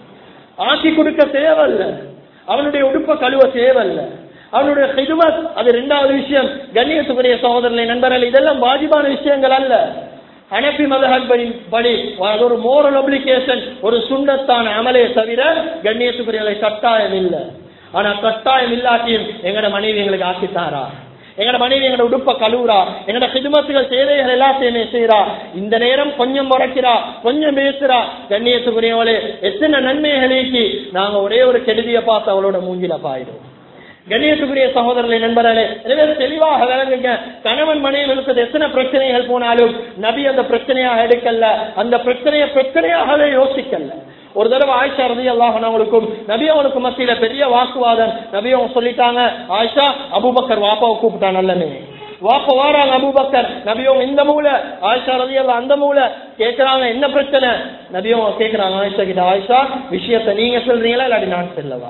ஆக்கி கொடுக்க தேவையில்ல அவனுடைய உடுப்ப கழுவ தேவையில்ல அவனுடைய ஹிதுமத் அது ரெண்டாவது விஷயம் கண்ணியத்துக்குரிய சகோதரர்களை நண்பர்கள் இதெல்லாம் வாஜிபான விஷயங்கள் அல்ல அனபி மதஹன்படி படி அது ஒரு மோரல் அப்ளிகேஷன் ஒரு சுண்ணத்தான அமலே தவிர கண்ணியத்துக்குரிய கட்டாயம் இல்லை ஆனா கட்டாயம் இல்லாட்டியும் எங்கட மனைவி எங்களுக்கு ஆக்கித்தாரா எங்கட மனைவி எங்கட உடுப்ப கழுவுறா எங்கட சிதுமத்துகள் சேவைகள் எல்லாத்தையுமே செய்யறா இந்த நேரம் கொஞ்சம் முறைக்கிறா கொஞ்சம் பேசுறா கண்ணியத்துக்குரியவளே எத்தனை நன்மைகளுக்கு நாங்க ஒரே ஒரு கெடுதியை பார்த்து அவளோட மூஞ்சில பாயிடும் கண்ணியத்துக்குரிய சகோதரர்களை நண்பர்களே எனவே தெளிவாக விளங்குங்க கணவன் மனைவிகளுக்கு எத்தனை பிரச்சனைகள் போனாலும் நபி அந்த பிரச்சனையாக எடுக்கல அந்த பிரச்சனையை பிரச்சனையாகவே யோசிக்கல ஒரு தடவை ஆயிஷா ரதி அல்லாஹனவங்களுக்கும் நபி அவனுக்கு மத்தியில பெரிய வாக்குவாதம் நபி அவங்க சொல்லிட்டாங்க ஆயிஷா அபுபக்கர் வாப்பாவை கூப்பிட்டா நல்லமே வாப்ப வாராங்க அபுபக்கர் நபியும் இந்த மூல ஆயிஷா ரதி அல்லா அந்த மூல கேக்குறாங்க என்ன பிரச்சனை நபியும் கேக்குறாங்க ஆயிஷா கிட்ட ஆயிஷா விஷயத்த நீங்க சொல்றீங்களா இல்லாட்டி நான் செல்லவா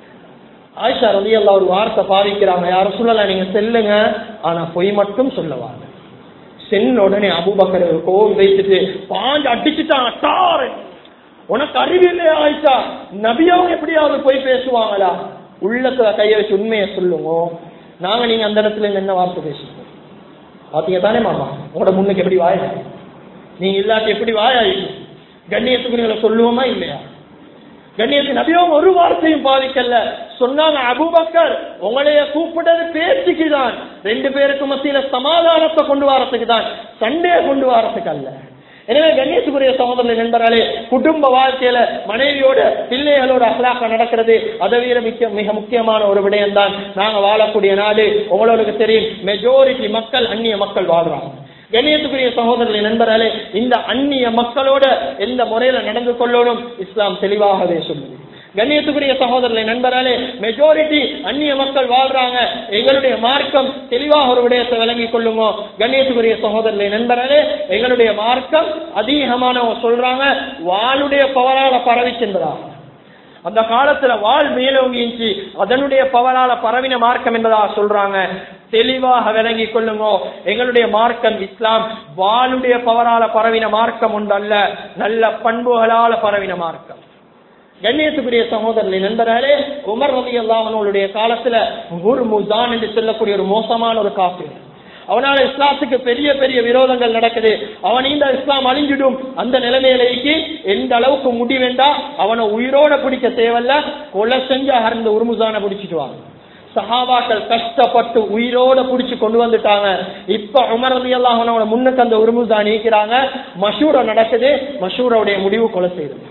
ஆயிஷா ரதி அல்லா ஒரு வார்த்தை பாவிக்கிறாங்க யாரும் சொல்லல நீங்க செல்லுங்க ஆனா பொய் மட்டும் சொல்லவாங்க சென்ன உடனே அபுபக்கர் கோவம் வைத்துட்டு பாஞ்சு அடிச்சுட்டான் அட்டாரு உனக்கு அறிவு இல்லையா ஆயிஷா நபியாவும் எப்படியாவது போய் பேசுவாங்களா உள்ளத்துல கைய வச்சு உண்மையை சொல்லுங்க நாங்க நீங்க அந்த இடத்துல இருந்து என்ன வார்த்தை பேசுவோம் பாத்தீங்க தானே மாமா உங்களோட முன்னுக்கு எப்படி வாயா நீங்க இல்லாட்டி எப்படி வாயாயிடும் கண்ணியத்துக்கு நீங்களை சொல்லுவோமா இல்லையா கண்ணியத்து நபியும் ஒரு வார்த்தையும் பாதிக்கல சொன்னாங்க அபுபக்கர் உங்களைய கூப்பிட்டது பேச்சுக்கு தான் ரெண்டு பேருக்கு மத்தியில சமாதானத்தை கொண்டு வரத்துக்கு தான் சண்டையை கொண்டு வரத்துக்கு அல்ல எனவே கணேசுக்குரிய சகோதரர்கள் நண்பர்களே குடும்ப வாழ்க்கையில மனைவியோட பிள்ளைகளோட அகலாக்க நடக்கிறது அதை விட மிக்க மிக முக்கியமான ஒரு விடயம் தான் நாங்க வாழக்கூடிய நாடு உங்களுக்கு தெரியும் மெஜாரிட்டி மக்கள் அந்நிய மக்கள் வாழ்றாங்க கண்ணியத்துக்குரிய சகோதரர்களை நண்பர்களே இந்த அந்நிய மக்களோட எந்த முறையில நடந்து கொள்ளணும் இஸ்லாம் தெளிவாகவே சொல்லுது கண்ணியத்துக்குரிய சகோதரர்களை நண்பர்களே மெஜாரிட்டி அந்நிய மக்கள் வாழ்றாங்க எங்களுடைய மார்க்கம் தெளிவாக ஒரு விடயத்தை விளங்கிக் கொள்ளுங்க கண்ணியத்துக்குரிய சகோதரர்களை நண்பர்களே எங்களுடைய மார்க்கம் அதிகமானவங்க சொல்றாங்க வாளுடைய பவரால பரவிச்சென்றாங்க அந்த காலத்துல வாழ் மேலோங்கிச்சு அதனுடைய பவரால பரவின மார்க்கம் என்பதாக சொல்றாங்க தெளிவாக விளங்கிக் கொள்ளுங்க எங்களுடைய மார்க்கம் இஸ்லாம் வாளுடைய பவரால பரவின மார்க்கம் உண்டல்ல நல்ல பண்புகளால பரவின மார்க்கம் கண்ணியத்துக்குரிய சகோதரர்களை நண்பர்களே உமர் ரவி அல்லாஹனுடைய காலத்துல முர்முதான் என்று சொல்லக்கூடிய ஒரு மோசமான ஒரு காப்பீடு அவனால இஸ்லாத்துக்கு பெரிய பெரிய விரோதங்கள் நடக்குது அவன் இந்த இஸ்லாம் அழிஞ்சிடும் அந்த நிலைமையிலேக்கு எந்த அளவுக்கு முடிவெண்டா அவனை உயிரோட பிடிக்க தேவையில்ல கொலை செஞ்சு அகர்ந்த உருமுசான பிடிச்சிட்டு வாங்க சஹாபாக்கள் கஷ்டப்பட்டு உயிரோட புடிச்சு கொண்டு வந்துட்டாங்க இப்ப உமர் அலி அல்லாஹனோட முன்னுக்கு அந்த உருமுசா நீக்கிறாங்க மஷூர நடக்குது மஷூரோடைய முடிவு கொலை செய்யுது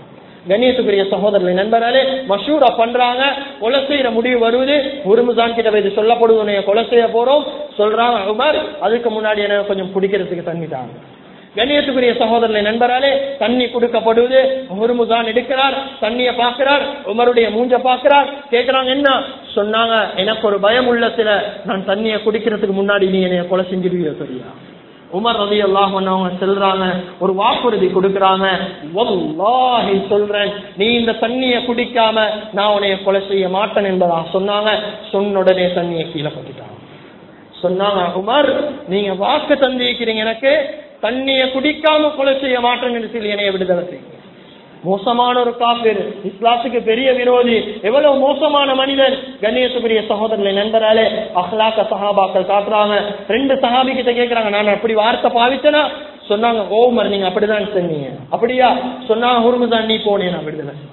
கண்ணியத்துக்குரிய சகோதரர்களை நண்பர்களே மஷூரா பண்றாங்க கொலை செய்யற முடிவு வருவது உருமுதான் கிட்ட போய் சொல்லப்படுவது உன்னைய கொலை செய்ய போறோம் சொல்றாங்க உமர் அதுக்கு முன்னாடி எனக்கு கொஞ்சம் குடிக்கிறதுக்கு தண்ணி தாங்க கண்ணியத்துக்குரிய சகோதரனை நண்பராலே தண்ணி கொடுக்கப்படுவது முருமுதான் எடுக்கிறார் தண்ணிய பாக்குறார் உமருடைய மூஞ்ச பாக்குறார் கேக்குறாங்க என்ன சொன்னாங்க எனக்கு ஒரு பயம் உள்ள சில நான் தண்ணிய குடிக்கிறதுக்கு முன்னாடி நீ என்னைய கொலை செஞ்சிருவீங்க சரியா உமர் ரவி அல்லாஹ் அவங்க செல்றாங்க ஒரு வாக்குறுதி கொடுக்கறாங்க வல்லாஹி சொல்றேன் நீ இந்த தண்ணிய குடிக்காம நான் உன்னைய கொலை செய்ய மாட்டேன் என்பதா சொன்னாங்க சொன்ன உடனே தண்ணியை கீழே போட்டுட்டாங்க சொன்னாங்க உமர் நீங்க வாக்கு தந்திருக்கிறீங்க எனக்கு தண்ணிய குடிக்காம கொலை செய்ய மாட்டேன்னு சொல்லி என்னைய விடுதலை செய்யுங்க மோசமான ஒரு காப்பீர் இஸ்லாத்துக்கு பெரிய விரோதி எவ்வளவு மோசமான மனிதன் கண்ணியத்துக்குரிய சகோதரர்களை நண்பராலே அஹ்லாக்க சஹாபாக்கள் காட்டுறாங்க ரெண்டு சஹாபி கிட்ட கேக்குறாங்க நான் அப்படி வார்த்தை பாவிச்சனா சொன்னாங்க ஓமர் நீங்க அப்படிதான் சொன்னீங்க அப்படியா சொன்னாங்க ஹுருமுதான் நீ போனேன் நான் விடுதலை செஞ்சேன்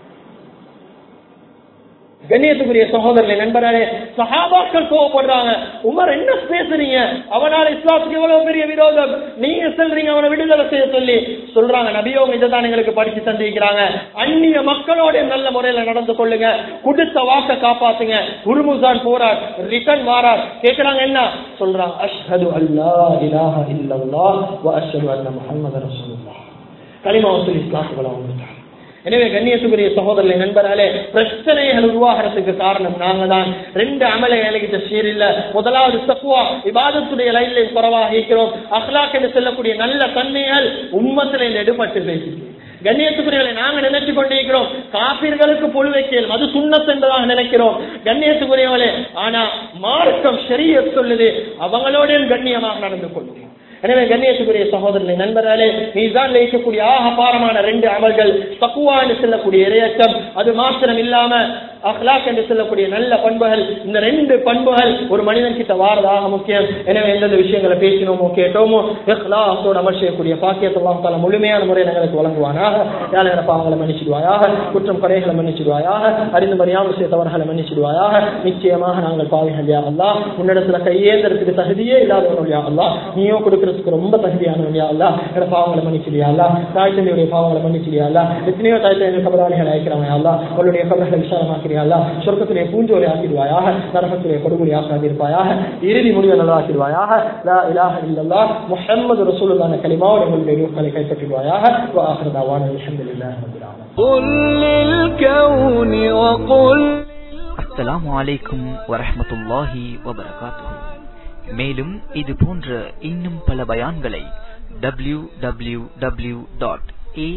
கண்ணியத்துக்குரிய சகோதரர்களை நண்பர்களே சஹாபாக்கள் கோவப்படுறாங்க உமர் என்ன பேசுறீங்க அவனால இஸ்லாத்துக்கு எவ்வளவு பெரிய விரோதம் நீங்க சொல்றீங்க அவனை விடுதலை செய்ய சொல்லி சொல்றாங்க நபியோங்க இதைதான் எங்களுக்கு படிச்சு தந்திருக்கிறாங்க அந்நிய மக்களோட நல்ல முறையில நடந்து கொள்ளுங்க கொடுத்த வாக்க காப்பாத்துங்க உருமுசான் போறார் ரிட்டன் மாறார் கேக்குறாங்க என்ன சொல்றாங்க அஷ்ஹது அல்லா இலாஹ இல்லல்லாஹ் வ அஷ்ஹது அன்ன முஹம்மது ரசூலுல்லாஹ் கலிமா வசூல் இஸ்லாத்துக்குள்ள வந்துட்டாங்க எனவே கண்ணியத்துக்குரிய சகோதரர்களை நண்பர்களே பிரச்சனைகள் உருவாகிறதுக்கு காரணம் நாங்க தான் ரெண்டு அமலை வேலைக்கிட்ட சீரில்ல முதலாவது தக்குவா விவாதத்துடைய லைன்ல குறவாக இருக்கிறோம் அஹ்லாக் என்று சொல்லக்கூடிய நல்ல தன்மைகள் உம்மத்தில எடுபட்டு பேசுது கண்ணியத்துக்குரியவர்களை நாங்க நினைச்சு கொண்டிருக்கிறோம் காப்பீர்களுக்கு பொழு வைக்கலும் அது சுண்ணத் என்பதாக நினைக்கிறோம் கண்ணியத்துக்குரியவர்களே ஆனா மார்க்கம் சரிய சொல்லுது அவங்களோட கண்ணியமாக நடந்து கொள்ளுது எனவே கண்ணியத்துக்குரிய சகோதரர்களை நண்பர்களே நீதான் வைக்கக்கூடிய ஆக பாரமான ரெண்டு அமல்கள் தக்குவா என்று சொல்லக்கூடிய இரையக்கம் அது மாத்திரம் இல்லாம அஹ்லாக் என்று சொல்லக்கூடிய நல்ல பண்புகள் இந்த ரெண்டு பண்புகள் ஒரு மனிதன் கிட்ட வாரதாக முக்கியம் எனவே எந்தெந்த விஷயங்களை பேசினோமோ கேட்டோமோ இஹ்லாஸோட அமல் செய்யக்கூடிய பாக்கியத்தை தால முழுமையான முறையில் எங்களுக்கு வழங்குவானாக யாழ் என பாவங்களை மன்னிச்சிடுவாயாக குற்றம் குறைகளை மன்னிச்சிடுவாயாக அறிந்து மறியாமல் செய்ய தவறுகளை மன்னிச்சிடுவாயாக நிச்சயமாக நாங்கள் பாவிகள் யா அல்லா உன்னிடத்துல கையேந்திரத்துக்கு தகுதியே இல்லாதவர்கள் யா அல்லா நீயோ கொடுக்கறதுக்கு ரொம்ப தகுதியானவன் யா அல்லா என பாவங்களை மன்னிச்சிடியா அல்லா தாய் தந்தையுடைய பாவங்களை மன்னிச்சிடியா அல்லா எத்தனையோ தாய் தந்தை கபராளிகள் அழைக்கிறவன் அல்லா அவளுடைய கபர்களை விசாலமாக்கிறியா அல்லா சொர்க்கத்திலே பூஞ்சோலை ஆக்கிடுவாயாக நரகத்திலே கொடுகுடி ஆக்காதிருப்பாயாக இறுதி முடிவை நல்லாக்கிடுவாயாக லா இலாஹ இல்லல்லாஹ் முஹம்மது ரசூலுல்லாஹ் கலிமாவோட உங்களுடைய ரூஹ்களை கைப்பற்றிடுவாயாக وآخر دعوانا الحمد لله رب العالمين قل للكون وقل அஸ்ஸலாமு அலைக்கும் வரஹ்மத்துல்லாஹி வபரகாத்துஹு மேலும் இது போன்ற இன்னும் பல பயான்களை டபிள்யூ டபிள்யூ டபிள்யூ டாட்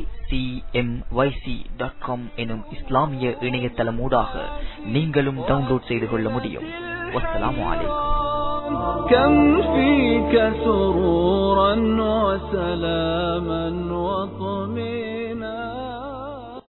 எனும் இஸ்லாமிய இணையதளமூடாக நீங்களும் டவுன்லோட் செய்து கொள்ள முடியும் வஸ்ஸலாமு அலைக்கும் كم فيك سرورا وسلاما وطمئنا